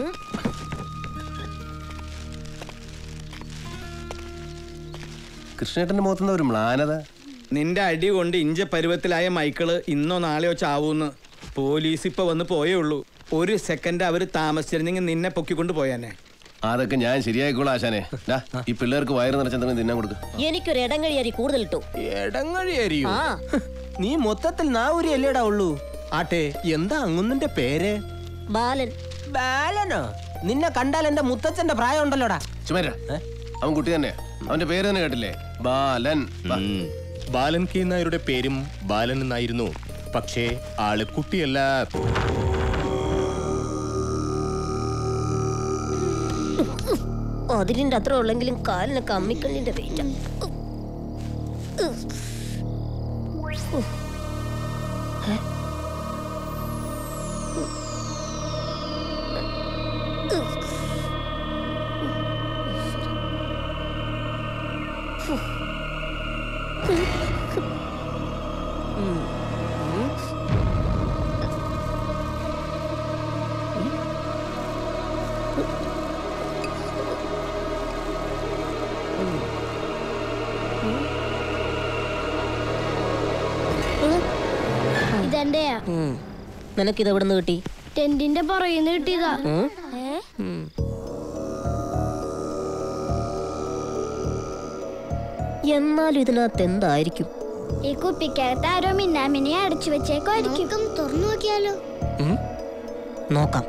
കൃഷ്ണേട്ടന്റെ മുഖത്തുനിന്ന് ഒരു മ്ലാനത നിന്റെ അടി കൊണ്ട് ഇഞ്ച പരുവത്തിലായ മൈക്കിള് ഇന്നോ നാളെയോ ചാവൂന്ന് പോലീസ് ഇപ്പൊ വന്ന് പോയേ ഉള്ളൂ ഒരു സെക്കൻഡ് അവര് താമസിച്ചിരുന്നെങ്കിൽ നിന്നെ പൊക്കിക്കൊണ്ട് പോയാനെ അതൊക്കെ ഞാൻ ശരിയായിക്കോളാം ആശാനെ ഡാ, ഈ പിള്ളേർക്ക് വയറ് നിറച്ചെന്തെങ്കിലും തിന്നാൻ കൊടുക്ക എനിക്കൊരു ഇടങ്ങഴി അരി കൂടുതൽ ഇട്ടു എടങ്ങഴി അരിയോ ആ നീ മൊത്തത്തിൽ നാവൂരി അല്ലേടാ ഉള്ളൂ ആട്ടെ എന്താ അങ്ങുന്നിന്റെ പേര് ബാലൻ ബാലനോ നിന്നെ കണ്ടാൽ എന്റെ മുത്തച്ഛന്റെ പ്രായം ഉണ്ടല്ലോടാ ചുമര അവൻ കുട്ടി തന്നെ അവന്റെ പേര് തന്നെ കേട്ടില്ലേ ബാലൻ ബാലൻ കെ നായരുടെ പേരും ബാലൻ എന്നായിരുന്നു പക്ഷേ ആള് കുട്ടിയല്ല അതിലിന്റെ അത്ര ഉള്ളെങ്കിലും കാലിന് കമ്മിക്കല്ലിന്റെ വെയിറ്റ് ഇതെന്റെയാ നിനക്കിത് എവിടെ നിന്ന് കിട്ടി ടെന്റിന്റെ പുറകിന്ന് കിട്ടിയതാ ഉം? ഏ? എന്നാലും ഇതിനകത്ത് എന്തായിരിക്കും ഈ കുപ്പിക്കകത്ത് ആരോ മിന്നാമിനെ അടച്ചു വെച്ചേക്കുമായിരിക്കും തുറന്നു നോക്കിയാലോ ഉം? നോക്കാം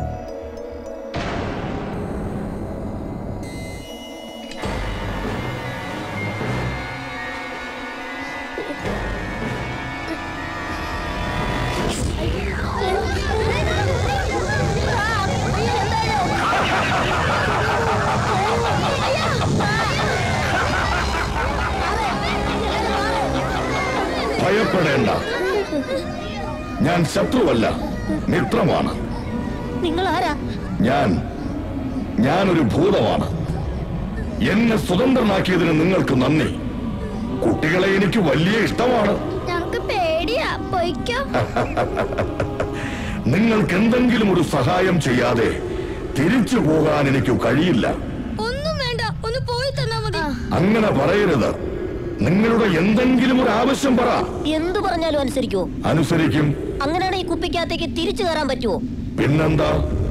ഭയപ്പെടേണ്ട ഞാൻ ശത്രുവല്ല മിത്രമാണ് നിങ്ങൾ ആരാ ഞാൻ ഞാനൊരു ഭൂതമാണ് എന്നെ സ്വതന്ത്രനാക്കിയതിന് നിങ്ങൾക്ക് നന്ദി കുട്ടികളെ എനിക്ക് വലിയ ഇഷ്ടമാണ് ഞങ്ങക്ക് പേടിയാ പൊയ്ക്കോ നിങ്ങൾക്ക് എന്തെങ്കിലും ഒരു സഹായം ചെയ്യാതെ തിരിച്ചു പോകാൻ എനിക്ക് കഴിയില്ല ഒന്നും വേണ്ട ഒന്ന് പോയി തന്നാ മതി അങ്ങനെ പറയരുത് നിങ്ങളുടെ എന്തെങ്കിലും ഒരു ആവശ്യം പറ എന്തു പറഞ്ഞാലും അനുസരിക്കുവോ അനുസരിക്കും അങ്ങനെയാണ് ഈ കുപ്പിക്കകത്തേക്ക് തിരിച്ചു കയറാൻ പറ്റുമോ പിന്നെന്താ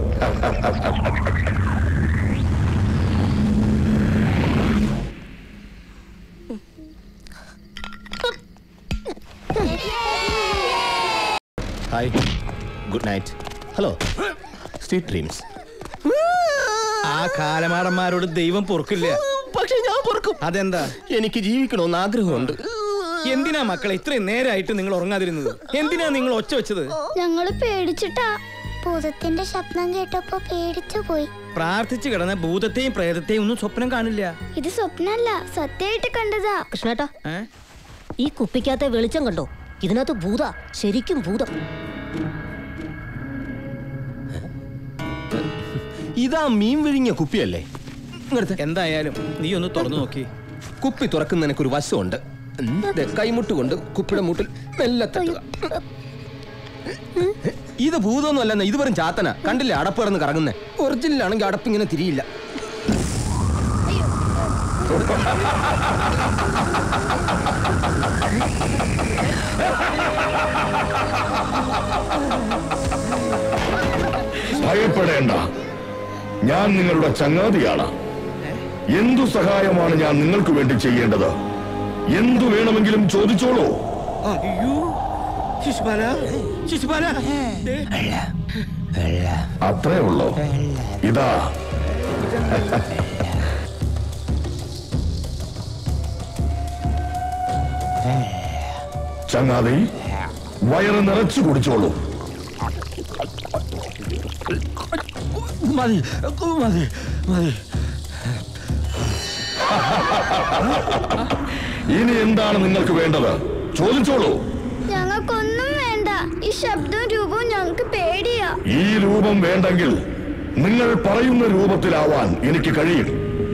hi good night hello sweet dreams ആ കാലമാടന്മാരോട് ദൈവം പൊറുക്കില്ല പക്ഷെ ഞാൻ പൊറുക്കും അതെന്താ എനിക്ക് ജീവിക്കണമെന്ന് ആഗ്രഹമുണ്ട് എന്തിനാ മക്കളെ ഇത്രയും നേരമായിട്ട് നിങ്ങൾ ഉറങ്ങാതിരുന്നത് എന്തിനാ നിങ്ങൾ ഒച്ച വെച്ചത് ഞങ്ങള് പേടിച്ചിട്ടാ ഭൂതത്തിന്റെ ശബ്ദം കേട്ടപ്പോ പേടിച്ചു പോയി പ്രാർത്ഥിച്ചു കിടന്ന ഭൂതത്തെയും പ്രേതത്തെയും ഒന്നും സ്വപ്നം കാണില്ല ഇത് സ്വപ്നല്ല സത്യമായിട്ട് കണ്ടതാ കൃഷ്ണേട്ടാ ഈ കുപ്പിക്കകത്തെ വെളിച്ചം കണ്ടോ ഇതിനകത്ത് ഭൂത ശരിക്കും ഭൂതം ഇതാ മീൻ വിഴിഞ്ഞ കുപ്പിയല്ലേ എന്തായാലും നീ ഒന്ന് തുറന്നു നോക്കി കുപ്പി തുറക്കുന്നതിനൊക്കെ ഒരു വശമുണ്ട് ഉം, ദേ, കൈമുട്ട് കൊണ്ട് കുപ്പിയുടെ മൂട്ടിൽ മെല്ലെ തട്ടുക ഇത് ഭൂതമൊന്നും അല്ലെന്ന ഇത് വെറും ചാത്തന കണ്ടില്ലേ അടപ്പ് കിടന്ന് കറങ്ങുന്നേ ഒറിജിനൽ ആണെങ്കിൽ അടപ്പ് ഇങ്ങനെ തിരിയില്ല ഭയപ്പെടേണ്ട ഞാൻ നിങ്ങളുടെ ചങ്ങാതിയാണ് എന്തു സഹായമാണ് ഞാൻ നിങ്ങൾക്ക് വേണ്ടി ചെയ്യേണ്ടത് എന്തു വേണമെങ്കിലും ചോദിച്ചോളൂ അയ്യോ ശിശുപാല ശിശുപാല അത്രേ ഉള്ളൂ ഇതാ ചങ്ങാതി വയറ് നിറച്ചു കുടിച്ചോളൂ മതി മതി മതി ഇനി എന്താണ് നിങ്ങൾക്ക് വേണ്ടത് ചോദിച്ചോളൂ ഞങ്ങൾക്കൊന്നും വേണ്ട ഈ ശബ്ദവും രൂപവും ഞങ്ങൾക്ക് പേടിയാ ഈ രൂപം വേണ്ടെങ്കിൽ നിങ്ങൾ പറയുന്ന രൂപത്തിലാവാൻ എനിക്ക് കഴിയും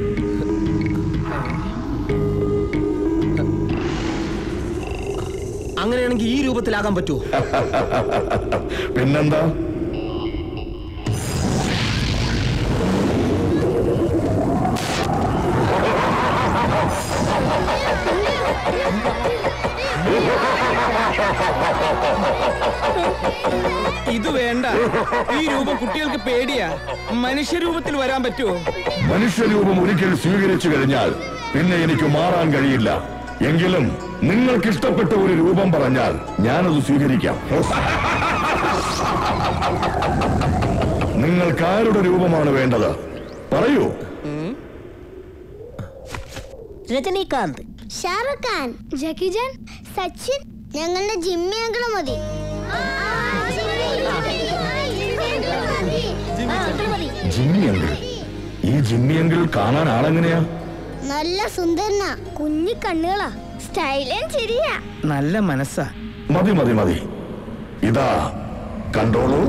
അങ്ങനെയാണെങ്കിൽ ഈ രൂപത്തിലാകാൻ പറ്റുമോ പിന്നെന്താ ഇത് വേണ്ട ഈ രൂപം കുട്ടികൾക്ക് പേടിയാ മനുഷ്യരൂപത്തിൽ വരാൻ പറ്റുമോ മനുഷ്യരൂപം ഒരിക്കൽ സ്വീകരിച്ചു കഴിഞ്ഞാൽ പിന്നെ എനിക്ക് മാറാൻ കഴിയില്ല എങ്കിലും നിങ്ങൾക്ക് ഇഷ്ടപ്പെട്ട ഒരു രൂപം പറഞ്ഞാൽ ഞാനത് സ്വീകരിക്കാം നിങ്ങൾക്ക് ആരുടെ രൂപമാണ് വേണ്ടത് പറയൂ രജനീകാന്ത് ഷാറുഖ് ഖാൻ ജക്കി ജാൻ സച്ചിൻ ഞങ്ങളുടെ ജിമ്മി അങ്കിള് മതി ജിമ്മി അങ്കിൾ ഈ ജിമ്മിയെങ്കിൽ കാണാൻ ആളെങ്ങനെയാ നല്ല സുന്ദരനാ കുഞ്ഞു കണ്ണുകളാ സ്റ്റൈലും ശരിയാ നല്ല മനസ്സാ മതി മതി മതി ഇതാ കണ്ടോളൂ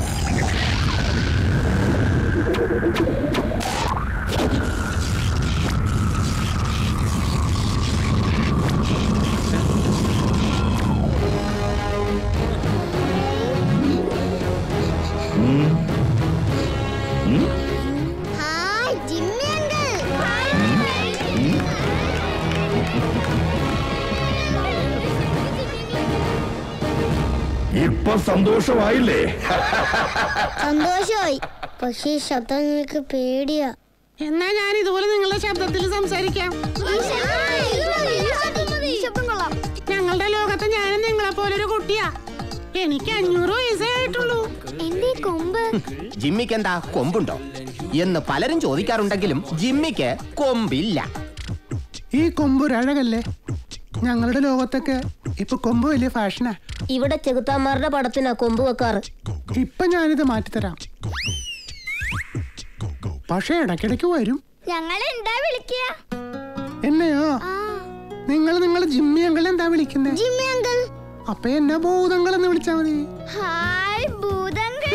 ഉം. ഉം. ഹായ് ജിമ്മി അങ്കിൾ ഇപ്പൊ സന്തോഷമായില്ലേ സന്തോഷമായി പക്ഷേ ഈ ശബ്ദം നിങ്ങൾക്ക് പേടിയാ എന്നാ ഞാൻ ഇതുപോലെ നിങ്ങളുടെ ശബ്ദത്തിൽ സംസാരിക്കാം ഞങ്ങളുടെ ലോകത്ത് ഞാനും നിങ്ങളെ പോലൊരു കുട്ടിയാ എനിക്ക് അഞ്ഞൂറ് വയസ്സേ ആയിട്ടുള്ളൂ എന്റെ കൊമ്പ് ജിമ്മിക്ക് എന്താ കൊമ്പുണ്ടോ എന്ന് പലരും ചോദിക്കാറുണ്ടെങ്കിലും ജിമ്മിക്ക് കൊമ്പില്ല ഈ കൊമ്പ് ഒരു അഴകല്ലേ ഞങ്ങളുടെ ലോകത്തൊക്കെ ഇപ്പൊ കൊമ്പ് വലിയ ഫാഷനാ ഇവിടെ ചെകുത്താന്മാരുടെ പടത്തിനാ കൊമ്പ് വെക്കാറ് ഇപ്പൊ ഞാനിത് മാറ്റിത്തരാം പക്ഷേ ഇടയ്ക്കിടയ്ക്ക് വരും ഞങ്ങൾ എന്താ വിളിക്കുക എന്നെയോ നിങ്ങൾ നിങ്ങൾ ജിമ്മി അങ്കിൾ എന്താ വിളിക്കുന്നേ ജിമ്മി അങ്കിൾ അപ്പൊ എന്നെ ഭൂതങ്ങൾ എന്ന് വിളിച്ചാ മതി ഹായ് ഭൂതങ്ങൾ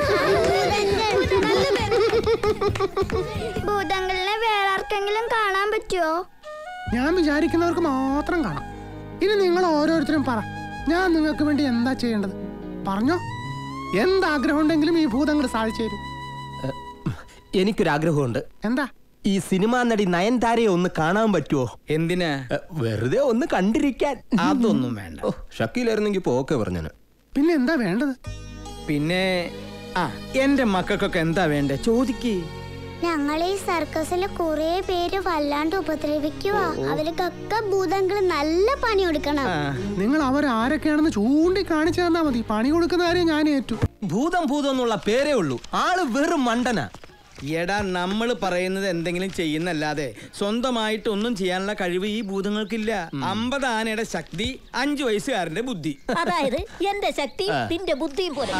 ഭൂതങ്ങളിനെ വേറെ ആർക്കെങ്കിലും കാണാൻ പറ്റുമോ ഞാൻ വിചാരിക്കുന്നവർക്ക് മാത്രം കാണാം ഇനി നിങ്ങൾ ഓരോരുത്തരും പറ ഞാൻ നിങ്ങൾക്ക് വേണ്ടി എന്താ ചെയ്യേണ്ടത് പറഞ്ഞോ എന്താഗ്രഹം ഉണ്ടെങ്കിലും ഈ ഭൂതങ്ങൾ സാധിച്ചു തരും എനിക്കൊരാഗ്രഹമുണ്ട് എന്താ ഈ സിനിമാ നടി നയൻതാരയെ ഒന്ന് കാണാൻ പറ്റുമോ എന്തിനാ വെറുതെ ഒന്ന് കണ്ടിരിക്കാൻ അതൊന്നും വേണ്ട ഓ ഷക്കീലായിരുന്നെങ്കിൽ ഇപ്പൊ ഓക്കെ പറഞ്ഞാണ് പിന്നെ എന്താ വേണ്ടത് പിന്നെ ആ എന്റെ മക്കൾക്കൊക്കെ എന്താ വേണ്ടേ ചോദിക്കേ ഞങ്ങൾ ഈ സർക്കസിലെ കുറെ പേര് വല്ലാണ്ട് ഉപദ്രവിക്കുവാ അവർക്കൊക്കെ ഭൂതങ്ങൾ നല്ല പണി കൊടുക്കണം നിങ്ങൾ അവർ ആരൊക്കെയാണെന്ന് ചൂണ്ടി കാണിച്ചു തന്നാ മതി പണി കൊടുക്കുന്ന കാര്യം ഞാൻ ഏറ്റു ഭൂതം ഭൂതം എന്നുള്ള പേരേ ഉള്ളൂ ആള് വെറും മണ്ടനാ എടാ നമ്മൾ പറയുന്നത് എന്തെങ്കിലും ചെയ്യുന്നല്ലാതെ സ്വന്തമായിട്ട് ഒന്നും ചെയ്യാനുള്ള കഴിവ് ഈ ഭൂതങ്ങൾക്കില്ല അമ്പത് ആനയുടെ ശക്തി അഞ്ചു വയസ്സുകാരന്റെ ബുദ്ധി അതായത് എന്റെ ശക്തി ആ. നിന്റെ ബുദ്ധിയും പോലെ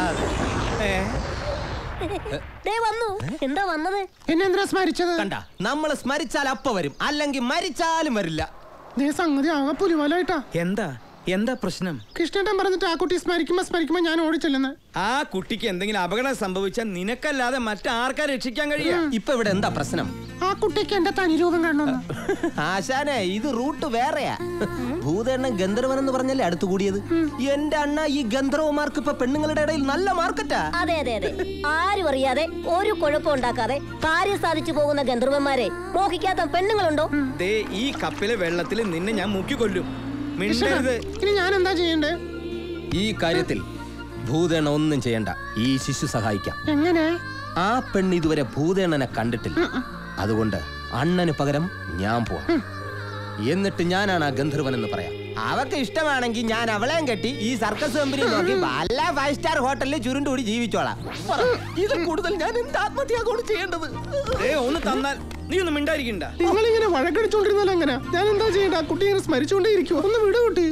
ദേ വന്നു എന്താ വന്നത് എന്നെന്തിനാ സ്മരിച്ചത് കണ്ട നമ്മള് സ്മരിച്ചാൽ അപ്പ വരും അല്ലെങ്കിൽ മരിച്ചാലും വരില്ല ദേ സംഗതി ആകെ പുലിവലായിട്ടാ എന്താ എന്താ പ്രശ്നം കൃഷ്ണേട്ടൻ പറഞ്ഞിട്ട് ആ കുട്ടി സ്മരിക്കുമ്പോ സ്മരിക്കുമ്പോ ഞാൻ ഓടിച്ചെല്ലുന്നത് ആ കുട്ടിക്ക് എന്തെങ്കിലും അപകടം സംഭവിച്ചാൽ നിനക്കല്ലാതെ മറ്റാർക്കാ രക്ഷിക്കാൻ കഴിയാ ഇപ്പൊ ഇവിടെ എന്താ പ്രശ്നം ആ കുട്ടിക്ക് എന്റെ തനി രൂപം കാണണമെന്ന് ആശാനെ ഇത് റൂട്ട് വേറെയാ ഭൂതണ്ണൻ ഗന്ധർവൻ എന്ന് പറഞ്ഞല്ലേ അടുത്തു കൂടിയത് എന്റെ അണ്ണ ഈ ഗന്ധർവമാർക്ക് ഇപ്പൊ പെണ്ണുങ്ങളുടെ ഇടയിൽ നല്ല മാർക്കറ്റാ അതെ അതെ അതെ ആരും അറിയാതെ ഒരു കുഴപ്പം ഉണ്ടാക്കാതെ കാര്യം സാധിച്ചു പോകുന്ന ഗന്ധർവന്മാരെ മോഹിക്കാത്ത പെണ്ണുങ്ങളുണ്ടോ ദേ ഈ കപ്പിലെ വെള്ളത്തിൽ നിന്നെ ഞാൻ മുക്കിക്കൊല്ലും മിണ്ടരുത് ഇനി ഞാൻ എന്താ ചെയ്യണ്ടേ ഈ കാര്യത്തിൽ ഭൂതേണ ഒന്നും ചെയ്യണ്ട ഈ ശിശു സഹായിക്കാം എങ്ങനെ ആ പെണ്ണ് ഇതുവരെ ഭൂതേണനെ കണ്ടിട്ടില്ല അതുകൊണ്ട് അണ്ണന് പകരം ഞാൻ പോവാം എന്നിട്ട് ഞാനാണ് ആ ഗന്ധർവൻ എന്ന് പറയാം അവക്ക് ഇഷ്ടമാണെങ്കിൽ ഞാൻ അവളെയും കെട്ടി ഈ സർക്കസ് കമ്പനി നോക്കി വല്ല ഫൈവ് സ്റ്റാർ ഹോട്ടലിൽ ചുരുണ്ടുകൂടി ജീവിച്ചോളാം പറ, ഇത് കൂടുതൽ ഞാൻ എന്ത് ആത്മഹത്യാകൊണ്ട് ചെയ്യേണ്ടത് ദേ ഒന്ന് തന്നാൽ നീ ഒന്ന് മിണ്ടായിരിക്കണ്ട നിങ്ങൾ ഇങ്ങനെ വഴക്കടിച്ചോണ്ടിരുന്നാൽ എങ്ങനെ ഞാൻ എന്താ ചെയ്യണ്ട ആ കുട്ടി ഇങ്ങനെ സ്മരിച്ചോണ്ടേ ഇരിക്കുവോ ഒന്ന് വിട കുട്ടി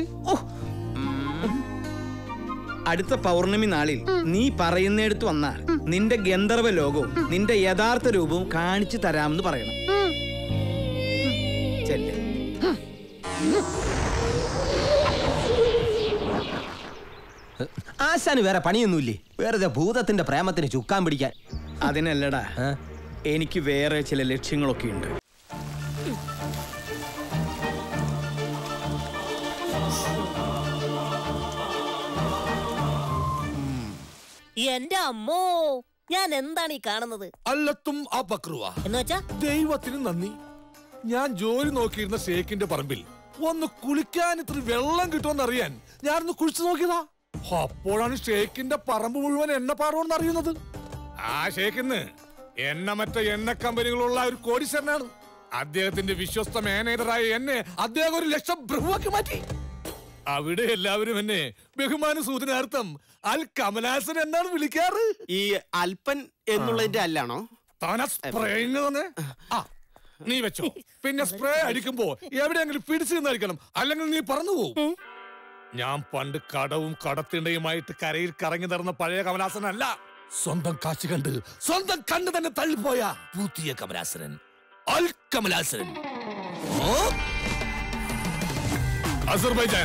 അടുത്ത പൗർണമി നാളിൽ നീ പറയുന്നിടത്ത് വന്നാൽ നിന്റെ ഗന്ധർവ ലോകവും നിന്റെ യഥാർത്ഥ രൂപവും കാണിച്ചു തരാമെന്ന് പറയണം ചെല്ല്. ആശാന് വേറെ പണിയൊന്നുമില്ലേ വെറുതെ ഭൂതത്തിന്റെ പ്രേമത്തിന് ചുക്കാൻ പിടിക്കാൻ അതിനല്ലടാ എനിക്ക് വേറെ ചില ലക്ഷ്യങ്ങളൊക്കെ ഉണ്ട് എന്റെ അമ്മോ ഞാൻ എന്താണ് ഈ കാണുന്നത് അല്ലത്തും ആ പക്രുവ എന്ന് വെച്ചാ ദൈവത്തിന് നന്ദി ഞാൻ ജോലി നോക്കിയിരുന്ന ഷേക്കിന്റെ പറമ്പിൽ ഒന്ന് കുളിക്കാൻ ഇത്ര വെള്ളം കിട്ടുമെന്ന് അറിയാൻ ഞാനൊന്ന് കുളിച്ചു നോക്കിയതാ അപ്പോഴാണ് ഷേക്കിന്റെ പറമ്പ് മുഴുവൻ എണ്ണപ്പാടമെന്ന് അറിയുന്നത് ആ ഷേക്കിന്ന് എണ്ണ മറ്റ എണ്ണ കമ്പനികളുള്ള ഒരു കോടീശ്വരനാണ് അദ്ദേഹത്തിന്റെ വിശ്വസ്ത മാനേജറായ എന്നെ അദ്ദേഹം ഒരു ലക്ഷം ബ്രഹ്മാക്കി മാറ്റി അവിടെ എല്ലാവരും എന്നെ ബഹുമാന സൂചനാർത്ഥം അൽ കമലാസൻ എന്നാണ് വിളിക്കാറ് ഈ അല്പൻ എന്നുള്ളതിന്റെ അല്ലാണോ താനാ സ്പ്രേയിങ് തന്നെ ആ നീ വെച്ചോ പിന്നെ സ്പ്രേ അടിക്കുമ്പോ എവിടെയെങ്കിലും പിടിച്ചു നിന്നടിക്കണം അല്ലെങ്കിൽ നീ പറന്നു പോകും ഞാൻ പണ്ട് കടവും കടത്തിണ്ടയുമായിട്ട് കരയിൽ കറങ്ങി നടന്ന പഴയ കമലാസനല്ല സ്വന്തം കാശ് കണ്ട് സ്വന്തം കണ്ണ് തന്നെ തള്ളിപ്പോയ പുതിയ കമലാസനൻ അൽ കമലാസനൻ ഓ? അസർബൈജാൻ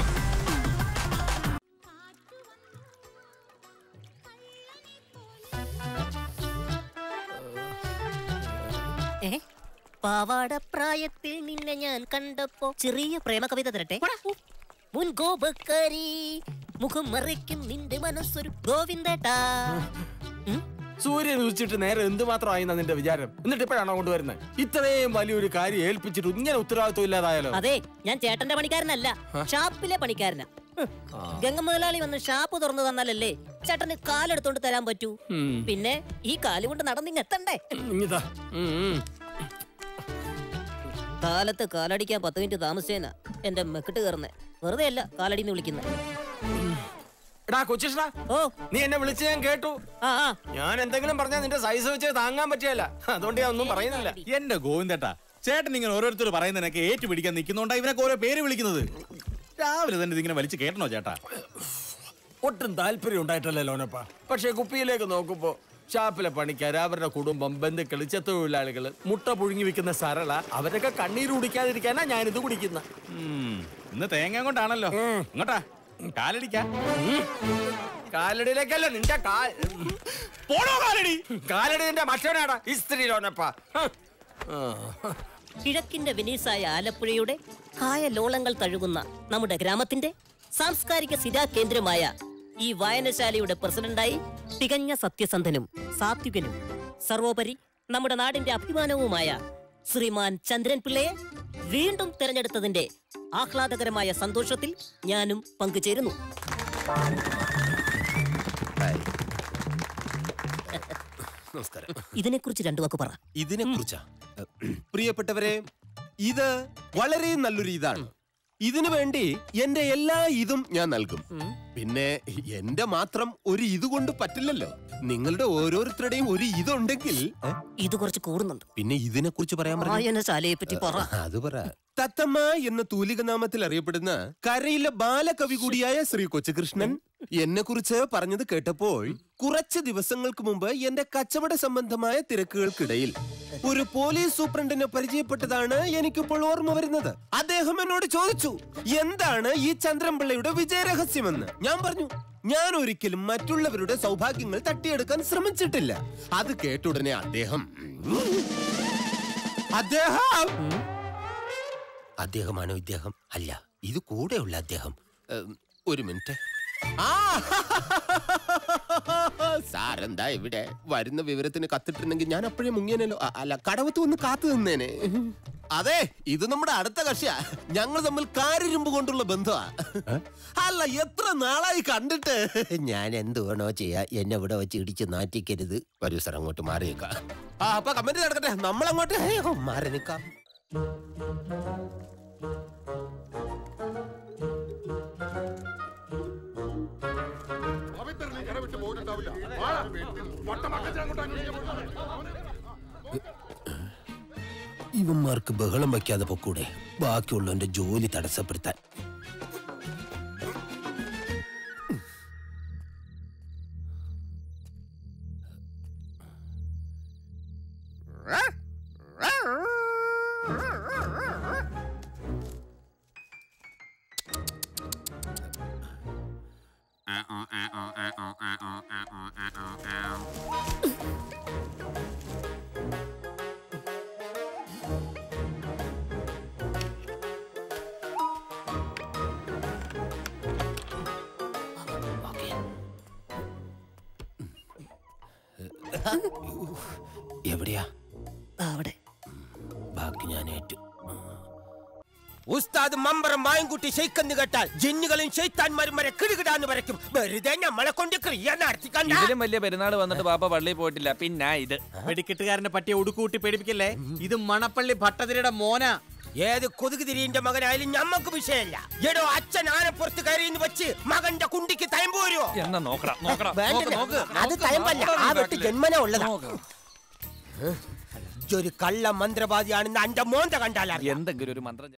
ഏ? പാവാട പ്രായത്തിൽ നിന്നെ ഞാൻ കണ്ടപ്പോ ചെറിയ പ്രേമ കവിത തരട്ടെ മുൻകോപക്കാരി മുഖം മറിക്കും നിന്റെ മനസ്സൊരു ഗോവിന്ദേട്ടാ സൂര്യൻ ഉദിച്ചിട്ട് നേരെ എന്തുമാത്രമായി നിന്റെ വിചാരം എന്നിട്ട് ഇപ്പോഴാണോ കൊണ്ടുവരുന്നത് ഇത്രയും വലിയൊരു കാര്യം ഏൽപ്പിച്ചിട്ട് ഇങ്ങനെ ഉത്തരവാദിത്വം ഇല്ലാതായാലോ അതെ ഞാൻ ചേട്ടന്റെ പണിക്കാരനല്ല ഷാപ്പിലെ പണിക്കാരനാ ഹ്. ഗംഗ മുതലാളി വന്ന് ഷാപ്പ് തുറന്നു തന്നാലല്ലേ ചേട്ടന് കാലെടുത്തോണ്ട് തരാൻ പറ്റൂ ഉം. പിന്നെ ഈ കാല് കൊണ്ട് നടന്നിങ് എത്തണ്ടേ ഇങ്ങിതാ. ഉം, ഉം. കാലത്ത് കാലടിക്കാൻ പത്ത് മിനിറ്റ് താമസിച്ചേനാ എന്റെ മെക്കിട്ട് കയറുന്നേ വെറുതെ അല്ല കാലടിന്ന് വിളിക്കുന്നത് എടാ കൊച്ചിഷ്ണ ഓ നീ എന്നെ വിളിച്ച് ഞാൻ കേട്ടു ഞാൻ എന്തെങ്കിലും പറഞ്ഞാൽ നിന്റെ സൈസ് വെച്ച് താങ്ങാൻ പറ്റിയല്ല അതുകൊണ്ട് ഞാൻ ഒന്നും പറയുന്നില്ല എന്റെ ഗോവിന്ദേട്ടാ ചേട്ടൻ ഇങ്ങനെ ഓരോരുത്തർ പറയുന്നതിനൊക്കെ ഏറ്റു പിടിക്കാൻ നിൽക്കുന്നുണ്ടാ ഇവനൊക്കെ ഓരോ പേര് വിളിക്കുന്നത് രാവിലെ തന്നെ ഇതിങ്ങനെ വലിച്ചു കേട്ടണോ ചേട്ടാ ഒട്ടും താല്പര്യം ഉണ്ടായിട്ടല്ലേ ലോനപ്പ പക്ഷെ കുപ്പിയിലേക്ക് നോക്കുമ്പോ ഷാപ്പിലെ പണിക്കാര് അവരുടെ കുടുംബം ബന്ധുക്കൾ ചെത്തൊഴിലാളികൾ മുട്ട പുഴുങ്ങി വിൽക്കുന്ന സരള അവരൊക്കെ കണ്ണീര് കുടിക്കാതിരിക്കാനാ ഞാനിത് കുടിക്കുന്ന ഉം, ഇന്ന് തേങ്ങ കൊണ്ടാണല്ലോ ഇങ്ങോട്ടാ കാലടിക്കാ കാലടിയിലേക്കല്ല നിന്റെ കാൽ പോണോ കാലടി കാലടി നിന്റെ മറ്റവനാടാ ഇസ്ത്രീ ലോനപ്പ കിഴക്കിന്റെ വെനീസായ ആലപ്പുഴയുടെ കായലോളങ്ങൾ തഴുകുന്ന നമ്മുടെ ഗ്രാമത്തിന്റെ സാംസ്കാരിക സ്ഥിരാ കേന്ദ്രമായ ഈ വായനശാലയുടെ പ്രസിഡന്റായി തികഞ്ഞ സത്യസന്ധനും സാത്വികനും സർവോപരി നമ്മുടെ നാടിന്റെ അഭിമാനവുമായ ശ്രീമാൻ ചന്ദ്രൻ പിള്ളയെ വീണ്ടും തെരഞ്ഞെടുത്തതിന്റെ ആഹ്ലാദകരമായ സന്തോഷത്തിൽ ഞാനും പങ്കുചേരുന്നു നമസ്കാരം ഇതിനെക്കുറിച്ച് രണ്ടു വാക്ക് പറ ഇതിനെ കുറിച്ചാ പ്രിയപ്പെട്ടവരെ ഇത് വളരെ നല്ലൊരു ഇതാണ് ഇതിനു വേണ്ടി എന്റെ എല്ലാ ഇതും ഞാൻ നൽകും പിന്നെ എന്റെ മാത്രം ഒരു ഇത് കൊണ്ട് പറ്റില്ലല്ലോ നിങ്ങളുടെ ഓരോരുത്തരുടെയും ഒരു ഇതുണ്ടെങ്കിൽ ഏ? ഇത് കുറച്ച് കൂടുന്നുണ്ട് പിന്നെ ഇതിനെ കുറിച്ച് പറയാൻ പറഞ്ഞു വായനശാലയെ പറ്റി പറ അത് പറ തത്തമ്മ എന്ന തൂലിക നാമത്തിൽ അറിയപ്പെടുന്ന കരയിലെ ബാലകവി കൂടിയായ ശ്രീ കൊച്ചുകൃഷ്ണൻ എന്നെ കുറിച്ച് പറഞ്ഞത് കേട്ടപ്പോൾ കുറച്ച് ദിവസങ്ങൾക്ക് മുമ്പ് എന്റെ കച്ചവട സംബന്ധമായ തിരക്കുകൾക്കിടയിൽ ഒരു പോലീസ് സൂപ്രണ്ടിനെ പരിചയപ്പെട്ടതാണ് എനിക്കിപ്പോൾ ഓർമ്മ വരുന്നത് അദ്ദേഹം എന്നോട് ചോദിച്ചു എന്താണ് ഈ ചന്ദ്രൻപിള്ളയുടെ വിജയരഹസ്യമെന്ന് ഞാൻ പറഞ്ഞു ഞാൻ ഒരിക്കലും മറ്റുള്ളവരുടെ സൗഭാഗ്യങ്ങൾ തട്ടിയെടുക്കാൻ ശ്രമിച്ചിട്ടില്ല അത് കേട്ടുടനെ അദ്ദേഹം അദ്ദേഹം അദ്ദേഹമാണോ ഇദ്ദേഹം അല്ല ഇത് കൂടെയുള്ള അദ്ദേഹം ഉം, ഒരു മിനിറ്റ് ആ സാരെന്താ ഇവിടെ വരുന്ന വിവരത്തിന് കത്തിട്ടുണ്ടെങ്കിൽ ഞാൻ അപ്പോഴേ മുങ്ങിയനല്ലോ അ- അല്ല കടവത്ത് വന്ന് കാത്തു നിന്നേനെ അതെ ഇത് നമ്മുടെ അടുത്ത കക്ഷിയാ ഞങ്ങൾ തമ്മിൽ കാരിരുമ്പ് കൊണ്ടുള്ള ബന്ധമാ അല്ല എത്ര നാളായി കണ്ടിട്ട് ഞാൻ എന്ത് വേണോ ചെയ്യാ എന്നെ ഇവിടെ വെച്ച് ഇടിച്ച് നാറ്റിക്കരുത് വരൂ സാർ അങ്ങോട്ട് മാറിയേക്കാം ആ അപ്പൊ കമന്റ് നടക്കട്ടെ നമ്മൾ അങ്ങോട്ട് അയ്യോ, മാറി നിക്കാം ഇവന്മാർക്ക് ബഹളം വയ്ക്കാതെ പൊക്കൂടെ ബാക്കിയുള്ളവന്റെ ജോലി തടസ്സപ്പെടുത്താൻ എവിടെയാ അവിടെ ബാക്കി ഞാൻ ഏറ്റു ഉസ്താദ് മമ്പറം മായൻകുട്ടി ഷെയ്ക്കെന്ന് കേട്ടാൽ ജിന്നുകളും ഷെയ്ത്താൻമാരും വരെ കിടുകിടാന്ന് വരയ്ക്കും വെറുതെ നമ്മളെ കൊണ്ട് ക്രിയ നടത്തിക്കണ്ട ഇതിലും വലിയ പെരുന്നാൾ വന്നിട്ട് പാപ്പ പള്ളിയിൽ പോയിട്ടില്ല പിന്നെ ഇത് വെടിക്കെട്ടുകാരന്റെ പട്ടിയെ ഉടുക്കൂട്ടി പേടിപ്പിക്കല്ലേ ഇത് മണപ്പള്ളി ഭട്ടതിരിയുടെ മോന ഏത് കൊതുക് തിരിയന്റെ മകനായാലും ഞമ്മക്ക് വിഷയമല്ല എടോ അച്ഛൻ ആനപ്പുറത്ത് കയറിയെന്ന് വെച്ച് മകന്റെ കുണ്ടിക്ക് തയമ്പ് വരുമോ എന്നാ നോക്കടാ നോക്കടാ വേണ്ടല്ല. നോക്ക്, നോക്ക്, അത് നോക്ക്, തയമ്പല്ല നോക്ക്, ആ വെട്ട് നോക്ക്. ജന്മന ഉള്ളതാ ഒരു കള്ള മന്ത്രവാദിയാണെന്ന് അന്റെ മോന്ത കണ്ടാലാ എന്തെങ്കിലും ഒരു മന്ത്രം